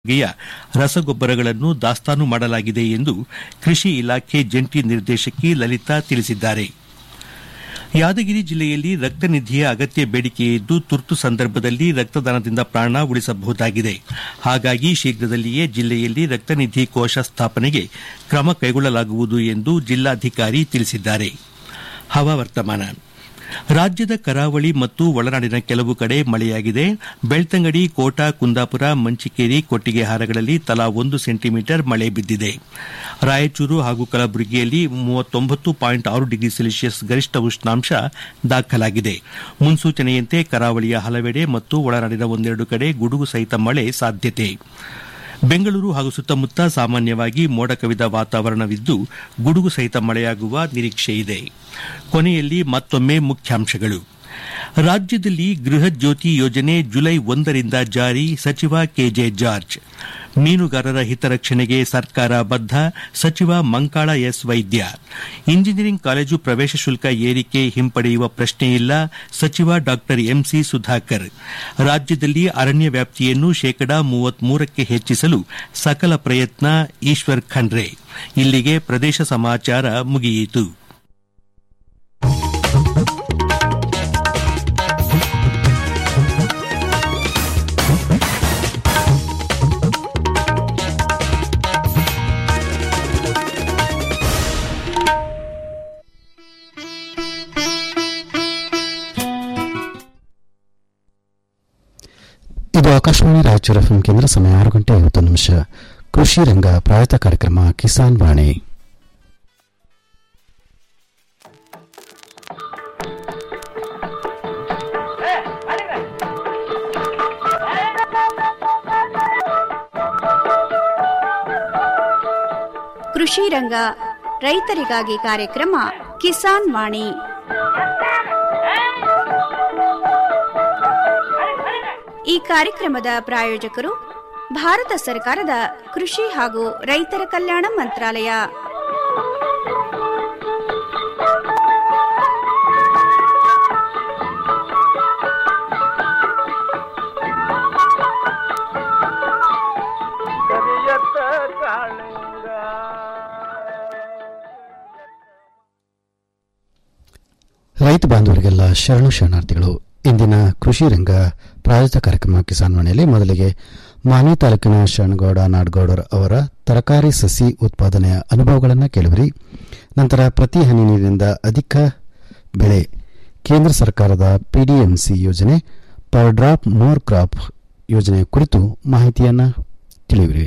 ಬಗೆಯ ರಸಗೊಬ್ಬರಗಳನ್ನು ದಾಸ್ತಾನು ಮಾಡಲಾಗಿದೆ ಎಂದು ಕೃಷಿ ಇಲಾಖೆ ಜಂಟಿ ನಿರ್ದೇಶಕಿ ಲಲಿತಾ ತಿಳಿಸಿದ್ದಾರೆ ಯಾದಗಿರಿ ಜಿಲ್ಲೆಯಲ್ಲಿ ರಕ್ತನಿಧಿಯ ಅಗತ್ಯ ಬೇಡಿಕೆಯಿದ್ದು ತುರ್ತು ಸಂದರ್ಭದಲ್ಲಿ ರಕ್ತದಾನದಿಂದ ಪ್ರಾಣ ಉಳಿಸಬಹುದಾಗಿದೆ ಹಾಗಾಗಿ ಶೀಘ್ರದಲ್ಲಿಯೇ ಜಿಲ್ಲೆಯಲ್ಲಿ ರಕ್ತನಿಧಿ ಕೋಶ ಸ್ಥಾಪನೆಗೆ ಕ್ರಮ ಕೈಗೊಳ್ಳಲಾಗುವುದು ಎಂದು ಜಿಲ್ಲಾಧಿಕಾರಿ ತಿಳಿಸಿದ್ದಾರೆ ಹವಾವರ್ತಮಾನ ರಾಜ್ಯದ ಕರಾವಳಿ ಮತ್ತು ಒಳನಾಡಿನ ಕೆಲವು ಕಡೆ ಮಳೆಯಾಗಿದೆ ಬೆಳ್ತಂಗಡಿ ಕೋಟಾ ಕುಂದಾಪುರ ಮಂಚಿಕೇರಿ ಕೊಟ್ಟಿಗೆಹಾರಗಳಲ್ಲಿ ತಲಾ ಒಂದು ಸೆಂಟಿಮೀಟರ್ ಮಳೆ ಬಿದ್ದಿದೆ ರಾಯಚೂರು ಹಾಗೂ ಕಲಬುರಗಿಯಲ್ಲಿ ಆರು ಡಿಗ್ರಿ ಸೆಲ್ಸಿಯಸ್ ಗರಿಷ್ಠ ಉಷ್ಣಾಂಶ ದಾಖಲಾಗಿದೆ ಮುನ್ಸೂಚನೆಯಂತೆ ಕರಾವಳಿಯ ಹಲವೆಡೆ ಮತ್ತು ಒಳನಾಡಿನ ಒಂದೆರಡು ಕಡೆ ಗುಡುಗು ಸಹಿತ ಮಳೆ ಸಾಧ್ಯತೆ ಬೆಂಗಳೂರು ಹಾಗೂ ಸುತ್ತಮುತ್ತ ಸಾಮಾನ್ಯವಾಗಿ ಮೋಡ ಕವಿದ ವಾತಾವರಣವಿದ್ದು ಗುಡುಗು ಸಹಿತ ಮಳೆಯಾಗುವ ನಿರೀಕ್ಷೆಯಿದೆ ಕೊನೆಯಲ್ಲಿ ಮತ್ತೊಮ್ಮೆ ಮುಖ್ಯಾಂಶಗಳು ರಾಜ್ಯದಲ್ಲಿ ಗೃಹ ಜ್ಯೋತಿ ಯೋಜನೆ ಜುಲೈ ಒಂದರಿಂದ ಜಾರಿ ಸಚಿವ ಕೆಜೆ ಜಾರ್ಜ್ ಮೀನುಗಾರರ ಹಿತರಕ್ಷಣೆಗೆ ಸರ್ಕಾರ ಬದ್ಧ ಸಚಿವ Mankala S Vaidya engineering college ಪ್ರವೇಶ ಶುಲ್ಕ ಏರಿಕೆ ಹಿಂಪಡೆಯುವ ಪ್ರಶ್ನೆಯಿಲ್ಲ ಸಚಿವ ಡಾ ಎಂಸಿ ಸುಧಾಕರ್ ರಾಜ್ಯದಲ್ಲಿ ಅರಣ್ಯ ವ್ಯಾಪ್ತಿಯನ್ನು ಶೇಕಡಾ ಮೂವತ್ಮೂರಕ್ಕೆ ಹೆಚ್ಚಿಸಲು ಸಕಲ ಪ್ರಯತ್ನ ಈಶ್ವರ್ ಖಂಡ್ರೆ ಇಲ್ಲಿಗೆ ಪ್ರದೇಶ ಸಮಾಚಾರ ಮುಗಿಯಿತು ಇದು ಆಕಾಶವಾಣಿ ರಾಯಚೂರು ಎಫ್ಎಂ ಕೇಂದ್ರ ಸಮಯ ಆರು ಗಂಟೆ ಐವತ್ತು ನಿಮಿಷ ಕೃಷಿ ರಂಗ ಪ್ರಾಯತ ಕಾರ್ಯಕ್ರಮ ಕಿಸಾನ್ ವಾಣಿ ಕೃಷಿ ರಂಗ ರೈತರಿಗಾಗಿ ಕಾರ್ಯಕ್ರಮ ಕಿಸಾನ್ ವಾಣಿ ಈ ಕಾರ್ಯಕ್ರಮದ ಪ್ರಾಯೋಜಕರು ಭಾರತ ಸರ್ಕಾರದ ಕೃಷಿ ಹಾಗೂ ರೈತರ ಕಲ್ಯಾಣ ಮಂತ್ರಾಲಯ ಕರಿಯತ್ತ ಕಾಳಿಂಗ ರೈತ ಬಾಂಧವರಿಗೆಲ್ಲ ಶರಣು ಶರಣಾರ್ಥಿಗಳು ಇಂದಿನ ಕೃಷಿ ರಂಗ ಪ್ರಾಯೋಜಿತ ಕಾರ್ಯಕ್ರಮ ಕಿಸಾನ್ ವಾಣಿಯಲ್ಲಿ ಮೊದಲಿಗೆ ಮಾನ್ವಿ ತಾಲೂಕಿನ ಶರಣಗೌಡ ನಾಡಗೌಡರ್ ಅವರ ತರಕಾರಿ ಸಸಿ ಉತ್ಪಾದನೆಯ ಅನುಭವಗಳನ್ನು ಕೇಳಿಬರಿ ನಂತರ ಪ್ರತಿ ಹನಿ ನೀರಿನಿಂದ ಅಧಿಕ ಬೆಳೆ ಕೇಂದ್ರ ಸರ್ಕಾರದ ಪಿಡಿಎಂಸಿ ಯೋಜನೆ ಪರ್ ಡ್ರಾಪ್ ಮೋರ್ ಕ್ರಾಪ್ ಯೋಜನೆ ಕುರಿತು ಮಾಹಿತಿಯನ್ನು ತಿಳಿಯುವಿರಿ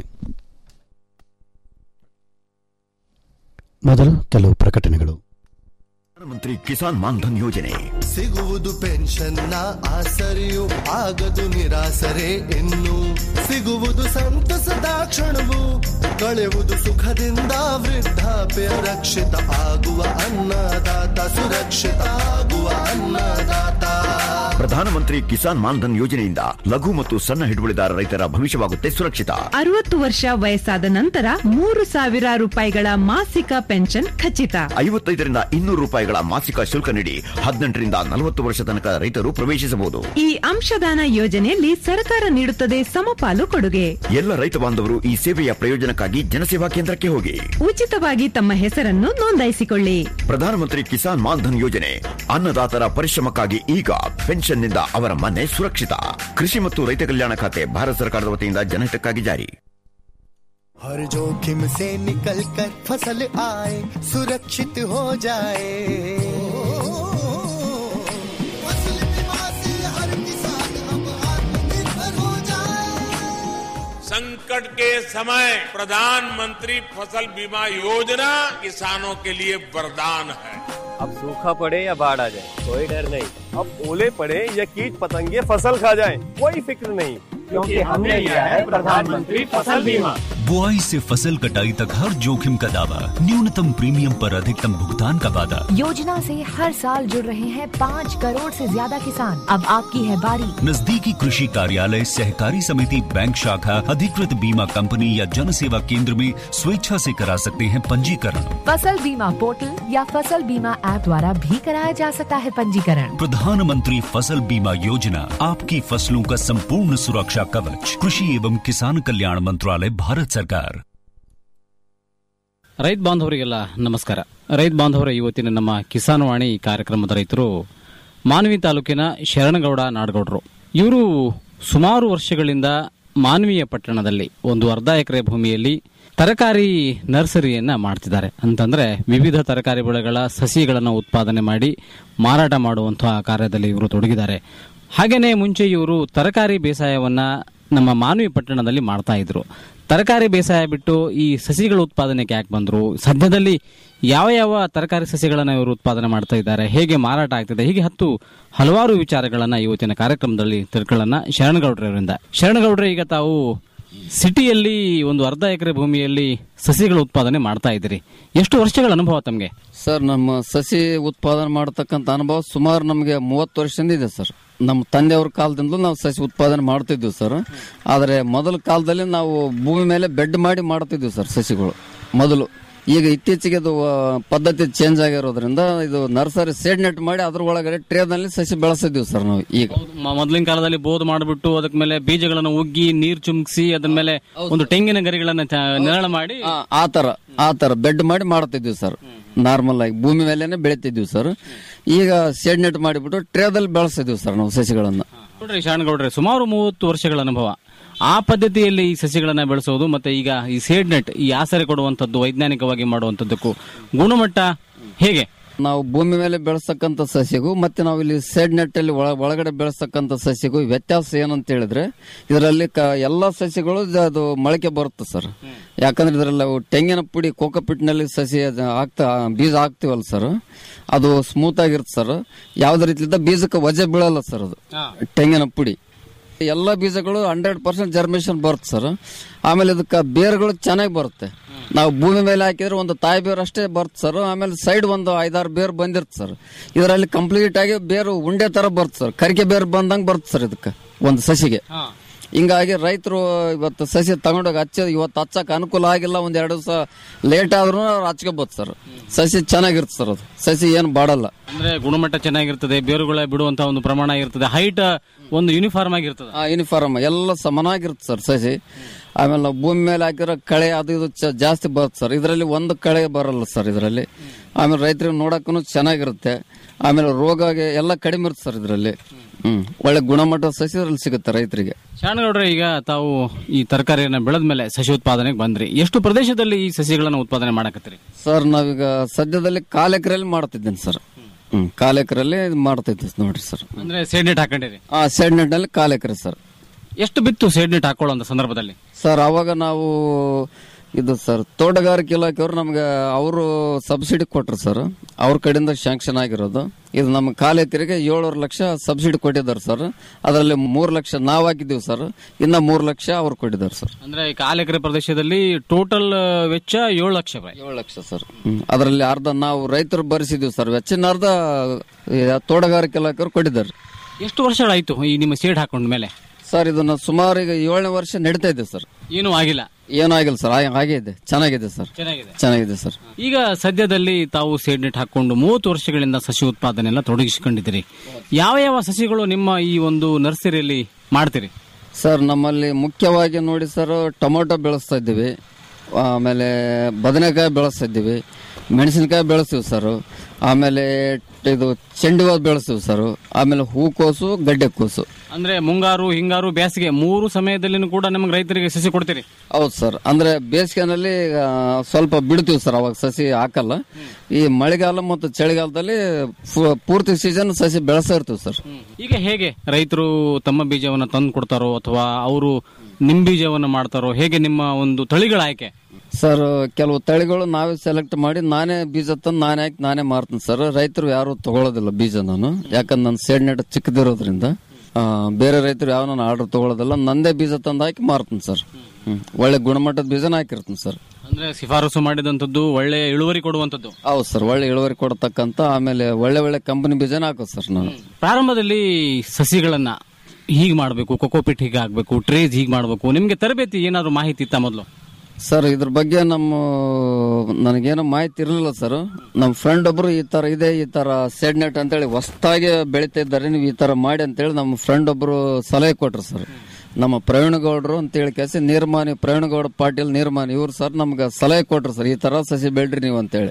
ಮೊದಲು ಕೆಲವು ಪ್ರಕಟಣೆಗಳು ಪ್ರಧಾನಮಂತ್ರಿ ಕಿಸಾನ್ ಮಾನ್ಧನ್ ಯೋಜನೆ ಸಿಗುವುದು ಪೆನ್ಷನ್ನ ಆಸರೆಯು ಆಗದು ನಿರಾಸರೆ ಇನ್ನು ಸಿಗುವುದು ಸಂತಸದ ಕ್ಷಣವು ಕಳೆಯುವುದು ಸುಖದಿಂದ ವೃದ್ಧಾಪ್ಯ ರಕ್ಷಿತ ಆಗುವ ಅನ್ನದಾತ ಸುರಕ್ಷಿತ ಆಗುವ ಅನ್ನದಾತ ಪ್ರಧಾನಮಂತ್ರಿ ಕಿಸಾನ್ ಮಾನ್ಧನ್ ಯೋಜನೆಯಿಂದ ಲಘು ಮತ್ತು ಸಣ್ಣ ಹಿಡುವಳಿದಾರ ರೈತರ ಭವಿಷ್ಯವಾಗುತ್ತೆ ಸುರಕ್ಷಿತ ಅರವತ್ತು ವರ್ಷ ವಯಸ್ಸಾದ ನಂತರ ಮೂರು ಸಾವಿರ ರೂಪಾಯಿಗಳ ಮಾಸಿಕ ಪೆನ್ಷನ್ ಖಚಿತ ಐವತ್ತೈದರಿಂದ ಇನ್ನೂರು ರೂಪಾಯಿಗಳ ಮಾಸಿಕ ಶುಲ್ಕ ನೀಡಿ ಹದಿನೆಂಟರಿಂದ ನಲವತ್ತು ವರ್ಷ ತನಕ ರೈತರು ಪ್ರವೇಶಿಸಬಹುದು ಈ ಅಂಶದಾನ ಯೋಜನೆಯಲ್ಲಿ ಸರ್ಕಾರ ನೀಡುತ್ತದೆ ಸಮಪಾಲು ಕೊಡುಗೆ ಎಲ್ಲ ರೈತ ಬಾಂಧವರು ಈ ಸೇವೆಯ ಪ್ರಯೋಜನಕ್ಕಾಗಿ ಜನಸೇವಾ ಕೇಂದ್ರಕ್ಕೆ ಹೋಗಿ ಉಚಿತವಾಗಿ ತಮ್ಮ ಹೆಸರನ್ನು ನೋಂದಾಯಿಸಿಕೊಳ್ಳಿ ಪ್ರಧಾನಮಂತ್ರಿ ಕಿಸಾನ್ ಮಾನ್ಧನ್ ಯೋಜನೆ ಅನ್ನದಾತರ ಪರಿಶ್ರಮಕ್ಕಾಗಿ ಈಗ ಪೆನ್ಷನ್ನಿಂದ ಅವರ ಮನೆ ಸುರಕ್ಷಿತ ಕೃಷಿ ಮತ್ತು ರೈತ ಕಲ್ಯಾಣ ಖಾತೆ ಭಾರತ ಸರ್ಕಾರದ ವತಿಯಿಂದ ಜನಹಿತಕ್ಕಾಗಿ ಜಾರಿ हर जोखिम से निकल कर फसल आए सुरक्षित हो जाए फसल बीमा से हर किसान अब आत्मनिर्भर हो जाए संकट के समय प्रधानमंत्री फसल बीमा योजना किसानों के लिए वरदान है अब सूखा पड़े या बाढ़ आ जाए कोई डर नहीं अब ओले पड़े या कीट पतंगे फसल खा जाए कोई फिक्र नहीं क्योंकि हमने लिया है प्रधानमंत्री फसल बीमा बुआई से फसल कटाई तक हर जोखिम का दावा न्यूनतम प्रीमियम पर अधिकतम भुगतान का वादा योजना से हर साल जुड़ रहे हैं पाँच करोड़ से ज्यादा किसान अब आपकी है बारी नजदीकी कृषि कार्यालय सहकारी समिति बैंक शाखा अधिकृत बीमा कंपनी या जन सेवा केंद्र में स्वेच्छा से करा सकते हैं पंजीकरण फसल बीमा पोर्टल या फसल बीमा ऐप द्वारा भी कराया जा सकता है पंजीकरण प्रधानमंत्री फसल बीमा योजना आपकी फसलों का संपूर्ण सुरक्षा कवच कृषि एवं किसान कल्याण मंत्रालय भारत सरकार ರೈತ ಬಾಂಧವರಿಗೆಲ್ಲ ನಮಸ್ಕಾರ ರೈತ ಬಾಂಧವರ ಇವತ್ತಿನ ನಮ್ಮ ಕಿಸಾನ್ ವಾಣಿ ಕಾರ್ಯಕ್ರಮದ ರೈತರು ಮಾನ್ವಿ ತಾಲೂಕಿನ ಶರಣಗೌಡ ನಾಡಗೌಡರು ಇವರು ಸುಮಾರು ವರ್ಷಗಳಿಂದ ಮಾನ್ವೀಯ ಪಟ್ಟಣದಲ್ಲಿ ಒಂದು ಅರ್ಧ ಎಕರೆ ಭೂಮಿಯಲ್ಲಿ ತರಕಾರಿ ನರ್ಸರಿಯನ್ನ ಮಾಡ್ತಿದ್ದಾರೆ ಅಂತಂದ್ರೆ ವಿವಿಧ ತರಕಾರಿ ಬೆಳೆಗಳ ಸಸಿಗಳನ್ನು ಉತ್ಪಾದನೆ ಮಾಡಿ ಮಾರಾಟ ಮಾಡುವಂತಹ ಕಾರ್ಯದಲ್ಲಿ ಇವರು ತೊಡಗಿದ್ದಾರೆ ಹಾಗೇನೆ ಮುಂಚೆ ಇವರು ತರಕಾರಿ ಬೇಸಾಯವನ್ನ ನಮ್ಮ ಮಾನವಿ ಪಟ್ಟಣದಲ್ಲಿ ಮಾಡ್ತಾ ಇದ್ರು ತರಕಾರಿ ಬೇಸಾಯ ಬಿಟ್ಟು ಈ ಸಸಿಗಳ ಉತ್ಪಾದನೆಗೆ ಯಾಕೆ ಬಂದ್ರು ಸದ್ಯದಲ್ಲಿ ಯಾವ ಯಾವ ತರಕಾರಿ ಸಸಿಗಳನ್ನ ಇವರು ಉತ್ಪಾದನೆ ಮಾಡ್ತಾ ಇದ್ದಾರೆ ಹೇಗೆ ಮಾರಾಟ ಆಗ್ತಿದೆ ಹೀಗೆ ಹತ್ತು ಹಲವಾರು ವಿಚಾರಗಳನ್ನ ಇವತ್ತಿನ ಕಾರ್ಯಕ್ರಮದಲ್ಲಿ ತಿಳ್ಕೊಳ್ಳೋಣ ಶರಣಗೌಡ್ರವರಿಂದ ಶರಣಗೌಡ್ರೆ ಈಗ ತಾವು ಸಿಟಿಯಲ್ಲಿ ಒಂದು ಅರ್ಧ ಎಕರೆ ಭೂಮಿಯಲ್ಲಿ ಸಸಿಗಳ ಉತ್ಪಾದನೆ ಮಾಡ್ತಾ ಇದ್ದೀರಿ ಎಷ್ಟು ವರ್ಷಗಳ ಅನುಭವ ತಮಗೆ ಸರ್ ನಮ್ಮ ಸಸಿ ಉತ್ಪಾದನೆ ಮಾಡತಕ್ಕಂಥ ಅನುಭವ ಸುಮಾರು ನಮಗೆ ಮೂವತ್ತು ವರ್ಷದಿಂದ ಇದೆ ಸರ್ ನಮ್ಮ ತಂದೆಯವ್ರ ಕಾಲದಿಂದಲೂ ನಾವು ಸಸಿ ಉತ್ಪಾದನೆ ಮಾಡ್ತಿದ್ವಿ ಸರ್ ಆದರೆ ಮೊದಲ ಕಾಲದಲ್ಲಿ ನಾವು ಭೂಮಿ ಮೇಲೆ ಬೆಡ್ ಮಾಡಿ ಮಾಡ್ತಿದ್ವಿ ಸರ್ ಸಸಿಗಳು ಮೊದಲು ಈಗ ಇತ್ತೀಚೆಗೆ ಅದು ಆ, ಪದ್ಧತಿ ಚೇಂಜ್ ಆಗಿರೋದ್ರಿಂದ ಇದು ನರ್ಸರಿ ಸೇಡ್ ನೆಟ್ ಮಾಡಿ ಅದ್ರ ಒಳಗಡೆ ಟ್ರೇನಲ್ಲಿ ಸಸಿ ಬೆಳೆಸಿದ್ವಿ ಸರ್ ನಾವು ಈಗ ಮ- ಮೊದಲಿನ ಕಾಲದಲ್ಲಿ ಬೋದ್ ಮಾಡಿಬಿಟ್ಟು ಅದಕ್ಕೆ ಮೇಲೆ ಬೀಜಗಳನ್ನು ಉಗ್ಗಿ ನೀರ್ ಚುಮ್ಕಿಸಿ ಅದ್ರ ಮೇಲೆ ಒಂದು ತೆಂಗಿನ ಗರಿಗಳನ್ನ ಚ- ನೆರಳು ಮಾಡಿ ಆ- ಆ ತರ ಆ ತರ ಬೆಡ್ ಮಾಡಿ ಮಾಡ್ತಿದ್ವಿ ಸರ್ ನಾರ್ಮಲ್ ಆಗಿ ಭೂಮಿ ಮೇಲೆನೆ ಬೆಳಿತಿದ್ವಿ ಸರ್ ಈಗ ಸೇಡ್ ನೆಟ್ ಮಾಡಿಬಿಟ್ಟು ಟ್ರೇದಲ್ಲಿ ಬೆಳೆಸಿದ್ವಿ ಸರ್ ನಾವು ಸಸಿಗಳನ್ನ ನೋಡ್ರಿ ಶಾಣಗೌಡ್ರೆ ಸುಮಾರು ಮೂವತ್ತು ವರ್ಷಗಳ ಅನುಭವ ಆ ಪದ್ಧತಿಯಲ್ಲಿ ಈ ಸಸಿಗಳನ್ನ ಬೆಳೆಸೋದು ಮತ್ತೆ ಈಗ ಈ ಸೇಡ್ ನೆಟ್ ಈ ಆಸರೆ ಕೊಡುವಂತದ್ದು ವೈಜ್ಞಾನಿಕವಾಗಿ ಮಾಡುವಂತದ್ದಕ್ಕೂ ಗುಣಮಟ್ಟ ಹೇಗೆ ನಾವು ಭೂಮಿ ಮೇಲೆ ಬೆಳೆಸ್ತಕ್ಕಂಥ ಸಸಿಗೂ ಮತ್ತೆ ನಾವು ಇಲ್ಲಿ ಸೈಡ್ ನೆಟ್ ಅಲ್ಲಿ ಒಳ- ಒಳಗಡೆ ಬೆಳೆಸ್ತಕ್ಕಂಥ ಸಸಿಗೂ ವ್ಯತ್ಯಾಸ ಏನಂತ ಹೇಳಿದ್ರೆ ಇದರಲ್ಲಿ ಕ ಎಲ್ಲಾ ಸಸಿಗಳು ಇದು- ಅದು ಮೊಳಕೆ ಬರುತ್ತೆ ಸರ್ ಯಾಕಂದ್ರೆ ಇದರಲ್ಲಿ ಅವು ತೆಂಗಿನ ಪುಡಿ ಕೋಕೋಪಿಟ್ನಲ್ಲಿ ಸಸಿ ಅದು ಹಾಕ್ತಾ ಬೀಜ ಹಾಕ್ತಿವಲ್ಲ ಸರ್ ಅದು ಸ್ಮೂತ್ ಆಗಿರುತ್ತೆ ಸರ್ ಯಾವ್ದೇ ರೀತಿಯಿಂದ ಬೀಜಕ್ಕೆ ವಜೆ ಬೀಳಲ್ಲ ಸರ್ ಅದು ತೆಂಗಿನ ಪುಡಿ ಎಲ್ಲ ಬೀಜಗಳು ಹಂಡ್ರೆಡ್ ಪರ್ಸೆಂಟ್ ಜರ್ಮೇಷನ್ ಬರುತ್ತೆ ಸರ್ ಆಮೇಲೆ ಇದಕ್ಕೆ ಬೇರುಗಳು ಚೆನ್ನಾಗಿ ಬರುತ್ತೆ ನಾವು ಭೂಮಿ ಮೇಲೆ ಹಾಕಿದ್ರೆ ಒಂದು ತಾಯಿ ಬೇರು ಅಷ್ಟೇ ಬರುತ್ತೆ ಸರ್ ಆಮೇಲೆ ಸೈಡ್ ಒಂದು ಐದಾರು ಬೇರು ಬಂದಿರುತ್ತೆ ಸರ್ ಇದರಲ್ಲಿ ಕಂಪ್ಲೀಟ್ ಆಗಿ ಬೇರು ಉಂಡೆ ತರ ಬರುತ್ತೆ ಸರ್ ಕರಿಕೆ ಬೇರು ಬಂದಂಗೆ ಬರುತ್ತೆ ಸರ್ ಇದಕ್ಕೆ ಒಂದು ಸಸಿಗೆ ಹಿಂಗಾಗಿ ರೈತರು ಇವತ್ತು ಸಸಿ ತಗೊಂಡೋಗಿ ಹಚ್ಚ ಇವತ್ತು ಹಚ್ಚಕ್ ಅನುಕೂಲ ಆಗಿಲ್ಲ ಒಂದ್ ಎರಡು ದಿವಸ ಲೇಟ್ ಆದ್ರೂ ಅವ್ರು ಹಚ್ಕೋಬಹುದು ಸರ್ ಸಸಿ ಚೆನ್ನಾಗಿರುತ್ತೆ ಸರ್ ಅದು ಸಸಿ ಏನು ಬಾಡಲ್ಲ ಅಂದ್ರೆ ಗುಣಮಟ್ಟ ಚೆನ್ನಾಗಿರ್ತದೆ ಬೇರುಗಳ ಬಿಡುವಂತ ಒಂದು ಪ್ರಮಾಣ ಇರ್ತದೆ ಹೈಟ್ ಒಂದು ಯೂನಿಫಾರ್ಮ್ ಆಗಿರ್ತದೆ ಆ ಯೂನಿಫಾರ್ಮ್ ಎಲ್ಲ ಸಮನಾಗಿರುತ್ತೆ ಸರ್ ಸಸಿ ಆಮೇಲೆ ನಾವು ಭೂಮಿ ಮೇಲೆ ಹಾಕಿರೋ ಕಳೆ ಅದು ಇದು ಚ- ಜಾಸ್ತಿ ಬರುತ್ತೆ ಸರ್ ಇದರಲ್ಲಿ ಒಂದು ಕಳೆ ಬರಲ್ಲ ಸರ್ ಇದರಲ್ಲಿ ಆಮೇಲೆ ರೈತರಿಗೆ ನೋಡಕ್ಕೂ ಚೆನ್ನಾಗಿರುತ್ತೆ ಆಮೇಲೆ ರೋಗ ಎಲ್ಲ ಕಡಿಮೆ ಇರುತ್ತೆ ಸರ್ ಇದರಲ್ಲಿ ಹ್ಮ್ ಒಳ್ಳೆ ಗುಣಮಟ್ಟದ ಸಸಿ ಇದರಲ್ಲಿ ಸಿಗುತ್ತೆ ರೈತರಿಗೆ ಶಾಣಗೌಡ್ರೆ ಈಗ ತಾವು ಈ ತರಕಾರಿಯನ್ನ ಬೆಳೆದ ಮೇಲೆ ಸಸಿ ಉತ್ಪಾದನೆಗೆ ಬಂದ್ರಿ ಎಷ್ಟು ಪ್ರದೇಶದಲ್ಲಿ ಈ ಸಸಿಗಳನ್ನ ಉತ್ಪಾದನೆ ಮಾಡಕತ್ತೀರಿ ಸರ್ ನಾವೀಗ ಸದ್ಯದಲ್ಲಿ ಕಾಲ್ ಎಕರೆಯಲ್ಲಿ ಮಾಡ್ತಿದ್ದೇನೆ ಸರ್ ಹ್ಮ್ ಕಾಲ್ ಎಕರೆಲ್ಲಿ ಮಾಡ್ತಿದ್ದೆ ನೋಡ್ರಿ ಸರ್ ಅಂದ್ರೆ ಸೇಡ್ ನೆಟ್ ಹಾಕೊಂಡಿರಿ ಆ ಸೈಡ್ ನೆಟ್ ನಲ್ಲಿ ಕಾಲ್ ಎಕರೆ ಸರ್ ಎಷ್ಟು ಬಿತ್ತು ಸೇಡ್ ನೆಟ್ ಹಾಕೊಳ್ಳೋ ಸಂದರ್ಭದಲ್ಲಿ ಸರ್ ಅವಾಗ ನಾವು ಇದು ಸರ್ ತೋಟಗಾರಿಕೆ ಇಲಾಖೆಯವರು ನಮ್ಗೆ ಅವರು ಸಬ್ಸಿಡಿ ಕೊಟ್ರು ಸರ್ ಅವ್ರ ಕಡೆಯಿಂದ ಶಾಂಕ್ಷನ್ ಆಗಿರೋದು ಇದು ನಮ್ಮ ಕಾಲ ಎಕರೆಗೆ ಏಳೂವರೆ ಲಕ್ಷ ಸಬ್ಸಿಡಿ ಕೊಟ್ಟಿದ್ದಾರೆ ಸರ್ ಅದರಲ್ಲಿ ಮೂರು ಲಕ್ಷ ನಾವು ಹಾಕಿದ್ದೀವಿ ಸರ್ ಇನ್ನ ಮೂರು ಲಕ್ಷ ಅವ್ರು ಕೊಟ್ಟಿದ್ದಾರೆ ಸರ್ ಅಂದ್ರೆ ಈ ಕಾಲ್ ಎಕರೆ ಪ್ರದೇಶದಲ್ಲಿ ಟೋಟಲ್ ವೆಚ್ಚ ಏಳು ಲಕ್ಷ ರೂಪಾಯಿ ಏಳು ಲಕ್ಷ ಸರ್ ಅದರಲ್ಲಿ ಅರ್ಧ ನಾವು ರೈತರು ಭರಿಸಿದ್ದೀವಿ ಸರ್ ವೆಚ್ಚಿನ ಅರ್ಧ ಈ ತೋಟಗಾರಿಕೆ ಇಲಾಖೆಯವರು ಕೊಟ್ಟಿದ್ದಾರೆ ಎಷ್ಟು ವರ್ಷಗಳಾಯ್ತು ಈ ನಿಮ್ಮ ಸೇಡ್ ಹಾಕೊಂಡ ಮೇಲೆ ಸರ್ ಇದನ್ನ ಸುಮಾರು ಈಗ ಏಳನೇ ವರ್ಷ ನಡೀತಾ ಇದೆ ಸರ್ ಏನೂ ಆಗಿಲ್ಲ ಏನೂ ಆಗಿಲ್ಲ ಸರ್ ಹಾಗೆ- ಹಾಗೆ ಇದೆ ಚೆನ್ನಾಗಿದೆ ಸರ್ ಚೆನ್ನಾಗಿದೆ ಚೆನ್ನಾಗಿದೆ ಸರ್ ಈಗ ಸದ್ಯದಲ್ಲಿ ತಾವು ಸೇಡ್ ನೆಟ್ ಹಾಕೊಂಡು ಮೂವತ್ತು ವರ್ಷಗಳಿಂದ ಸಸಿ ಉತ್ಪಾದನೆ ಎಲ್ಲ ತೊಡಗಿಸಿಕೊಂಡಿದ್ದೀರಿ ಯಾವ ಯಾವ ಸಸಿಗಳು ನಿಮ್ಮ ಈ ಒಂದು ನರ್ಸರಿಯಲ್ಲಿ ಮಾಡ್ತೀರಿ ಸರ್ ನಮ್ಮಲ್ಲಿ ಮುಖ್ಯವಾಗಿ ನೋಡಿ ಸರ್ ಟೊಮೊಟೊ ಬೆಳೆಸ್ತಾ ಇದ್ದೀವಿ ಆಮೇಲೆ ಬದನೆಕಾಯಿ ಬೆಳೆಸ್ತಾ ಇದ್ದೀವಿ ಮೆಣಸಿನಕಾಯಿ ಬೆಳೆಸ್ತೀವಿ ಸರ್ ಆಮೇಲೆ ಇದು ಚೆಂಡು ಹೂವು ಬೆಳೆಸ್ತೀವಿ ಸರ್ ಆಮೇಲೆ ಹೂಕೋಸು ಗಡ್ಡೆಕೋಸು ಅಂದ್ರೆ ಮುಂಗಾರು ಹಿಂಗಾರು ಬೇಸಿಗೆ ಮೂರು ಸಮಯದಲ್ಲಿನೂ ಕೂಡ ನಮಗೆ ರೈತರಿಗೆ ಸಸಿ ಕೊಡ್ತೀರಿ ಹೌದು ಸರ್ ಅಂದ್ರೆ ಬೇಸಿಗೆನಲ್ಲಿ ಆ, ಸ್ವಲ್ಪ ಬಿಡ್ತೀವಿ ಸರ್ ಅವಾಗ ಸಸಿ ಹಾಕಲ್ಲ ಈ ಮಳೆಗಾಲ ಮತ್ತು ಚಳಿಗಾಲದಲ್ಲಿ ಫು- ಪೂರ್ತಿ ಸೀಸನ್ ಸಸಿ ಬೆಳೆಸ್ತಾ ಇರ್ತೀವಿ ಸರ್ ಈಗ ಹೇಗೆ ರೈತರು ತಮ್ಮ ಬೀಜವನ್ನು ತಂದು ಕೊಡ್ತಾರೋ ಅಥವಾ ಅವರು ನಿಮ್ ಬೀಜವನ್ನು ಮಾಡ್ತಾರೋ ಹೇಗೆ ನಿಮ್ಮ ಒಂದು ತಳಿಗಳ ಆಯ್ಕೆ ಸರ್ ಕೆಲವು ತಳಿಗಳು ನಾವೇ ಸೆಲೆಕ್ಟ್ ಮಾಡಿ ನಾನೇ ಬೀಜ ತಂದು ನಾನೇ ಹಾಕಿ ನಾನೇ ಮಾರ್ತೀನಿ ಸರ್ ರೈತರು ಯಾರು ತಗೊಳ್ಳೋದಿಲ್ಲ ಬೀಜ ನಾನು ಯಾಕಂದ್ರೆ ನನ್ನ ಸೇಡ್ ನೆಟ್ ಚಿಕ್ಕದಿರೋದ್ರಿಂದ ಆ, ಬೇರೆ ರೈತರು ಯಾವ ನಾನು ಆರ್ಡರ್ ತಗೊಳ್ಳೋದಿಲ್ಲ ನಂದೇ ಬೀಜ ತಂದು ಹಾಕಿ ಮಾರ್ತೀನಿ ಸರ್ ಹ್ಮ್. ಒಳ್ಳೆ ಗುಣಮಟ್ಟದ ಬೀಜನ ಹಾಕಿರ್ತೀನಿ ಸರ್ ಅಂದ್ರೆ ಶಿಫಾರಸು ಮಾಡಿದಂತದ್ದು ಒಳ್ಳೆ ಇಳುವರಿ ಕೊಡುವಂತದ್ದು ಹೌದು ಸರ್ ಒಳ್ಳೆ ಇಳುವರಿ ಕೊಡತಕ್ಕಂತ ಆಮೇಲೆ ಒಳ್ಳೆ ಒಳ್ಳೆ ಕಂಪನಿ ಬೀಜನ ಹಾಕೋದು ಸರ್ ನಾನು ಪ್ರಾರಂಭದಲ್ಲಿ ಸಸಿಗಳನ್ನ ಹೀಗ್ ಮಾಡಬೇಕು ಕೊಕೋಪಿಟ್ ಹೀಗೆ ಆಗ್ಬೇಕು ಟ್ರೇಸ್ ಹೀಗ್ ಮಾಡಬೇಕು ನಿಮ್ಗೆ ತರಬೇತಿ ಏನಾದ್ರು ಮಾಹಿತಿ ಇತ್ತ ಮೊದಲು ಸರ್ ಇದ್ರ ಬಗ್ಗೆ ನಮ್ಮ ನನಗೇನೋ ಮಾಹಿತಿ ಇರಲಿಲ್ಲ ಸರ್ ನಮ್ಮ ಫ್ರೆಂಡ್ ಒಬ್ರು ಈ ತರ ಇದೆ ಈ ತರ ಸೆಡ್ ನೆಟ್ ಅಂತೇಳಿ ಹೊಸದಾಗಿ ಬೆಳಿತಾ ಇದ್ದಾರೆ ನೀವು ಈ ತರ ಮಾಡಿ ಅಂತೇಳಿ ನಮ್ಮ ಫ್ರೆಂಡ್ ಒಬ್ರು ಸಲಹೆ ಕೊಟ್ರು ಸರ್ ನಮ್ಮ ಪ್ರವೀಣ್ ಗೌಡ್ರು ಅಂತೇಳಿ ಕೇಸಿ ನಿರ್ಮಾನಿ ಪ್ರವೀಣ್ ಗೌಡ ಪಾಟೀಲ್ ನಿರ್ಮಾನಿ ಇವ್ರು ಸರ್ ನಮ್ಗೆ ಸಲಹೆ ಕೊಟ್ರು ಸರ್ ಈ ತರ ಸಸಿ ಬೆಳ್ರಿ ನೀವು ಅಂತೇಳಿ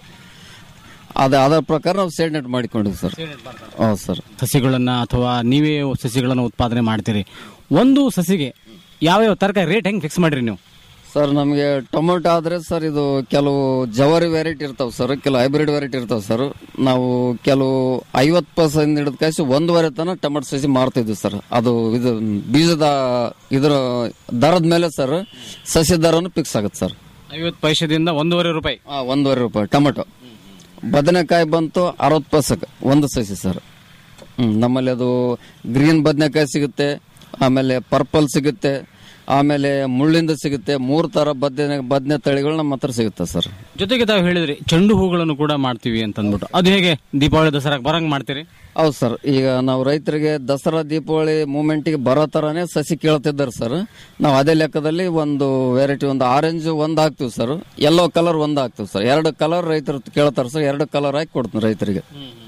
ಅದ ಅದರ ಪ್ರಕಾರ ನಾವು ಸೆಡ್ ನೆಟ್ ಮಾಡಿಕೊಂಡಿವಿ ಸರ್ ಹೌದು ಸರ್ ಸಸಿಗಳನ್ನ ಅಥವಾ ನೀವೇ ಸಸಿಗಳನ್ನ ಉತ್ಪಾದನೆ ಮಾಡ್ತೀರಿ ಒಂದು ಸಸಿಗೆ ಯಾವ್ಯಾವ ತರಕಾರಿ ರೇಟ್ ಹೆಂಗ್ ಫಿಕ್ಸ್ ಮಾಡಿರಿ ನೀವು ಸರ್ ನಮಗೆ ಟೊಮೊಟೊ ಆದ್ರೆ ಸರ್ ಇದು ಕೆಲವು ಜವಾರಿ ವೆರೈಟಿ ಇರ್ತಾವ ಸರ್ ಕೆಲವು ಹೈಬ್ರಿಡ್ ವೆರೈಟಿ ಇರ್ತಾವ ಸರ್ ನಾವು ಕೆಲವು ಐವತ್ತು ಪರ್ಸೆಂಟ್ ಹಿಡಿದ ಕಾಯಿಸಿ ಒಂದೂವರೆ ತನಕ ಟೊಮೊಟೊ ಸಸಿ ಮಾರ್ತಿದ್ವಿ ಸರ್ ಅದು ಇದು ಬೀಜದ ಇದ್ರ ದರದ ಮೇಲೆ ಸರ್ ಸಸಿ ದರನು ಫಿಕ್ಸ್ ಆಗುತ್ತೆ ಸರ್ ಐವತ್ತು ಪೈಸದಿಂದ ಒಂದೂವರೆ ರೂಪಾಯಿ ಆ, ಒಂದೂವರೆ ರೂಪಾಯಿ ಟೊಮೆಟೊ ಬದನೆಕಾಯಿ ಬಂತು ಅರವತ್ತು ಪೈಸಕ್ಕೆ ಒಂದು ಸಸಿ ಸರ್ ಹ್ಮ್ ನಮ್ಮಲ್ಲಿ ಅದು ಗ್ರೀನ್ ಬದನೆಕಾಯಿ ಸಿಗುತ್ತೆ ಆಮೇಲೆ ಪರ್ಪಲ್ ಸಿಗುತ್ತೆ ಆಮೇಲೆ ಮುಳ್ಳಿಂದ ಸಿಗುತ್ತೆ ಮೂರು ತರ ಬದನೆ ಬದನೆ ತಳಿಗಳು ನಮ್ಮ ಹತ್ರ ಸಿಗುತ್ತೆ ಸರ್ ಜೊತೆಗೆ ತಾವು ಹೇಳಿದ್ರಿ ಚೆಂಡು ಹೂಗಳನ್ನು ಕೂಡ ಮಾಡ್ತೀವಿ ಅಂತ ಅಂದ್ಬಿಟ್ಟು ಅದು ಹೇಗೆ ದೀಪಾವಳಿ ದಸರಾಕ್ ಬರಂಗ್ ಮಾಡ್ತೀರಿ ಹೌದು ಸರ್ ಈಗ ನಾವು ರೈತರಿಗೆ ದಸರಾ ದೀಪಾವಳಿ ಮೂಮೆಂಟ್ಗೆ ಬರೋ ತರಾನೇ ಸಸಿ ಕೇಳ್ತಿದ್ದಾರೆ ಸರ್ ನಾವು ಅದೇ ಲೆಕ್ಕದಲ್ಲಿ ಒಂದು ವೆರೈಟಿ ಒಂದು ಆರೆಂಜ್ ಒಂದು ಹಾಕ್ತಿವಿ ಸರ್ ಯೆಲ್ಲೋ ಕಲರ್ ಒಂದು ಹಾಕ್ತಿವಿ ಸರ್ ಎರಡು ಕಲರ್ ರೈತರು ಕೇಳ್ತಾರೆ ಸರ್ ಎರಡು ಕಲರ್ ಹಾಕಿ ಕೊಡ್ತೀನಿ ರೈತರಿಗೆ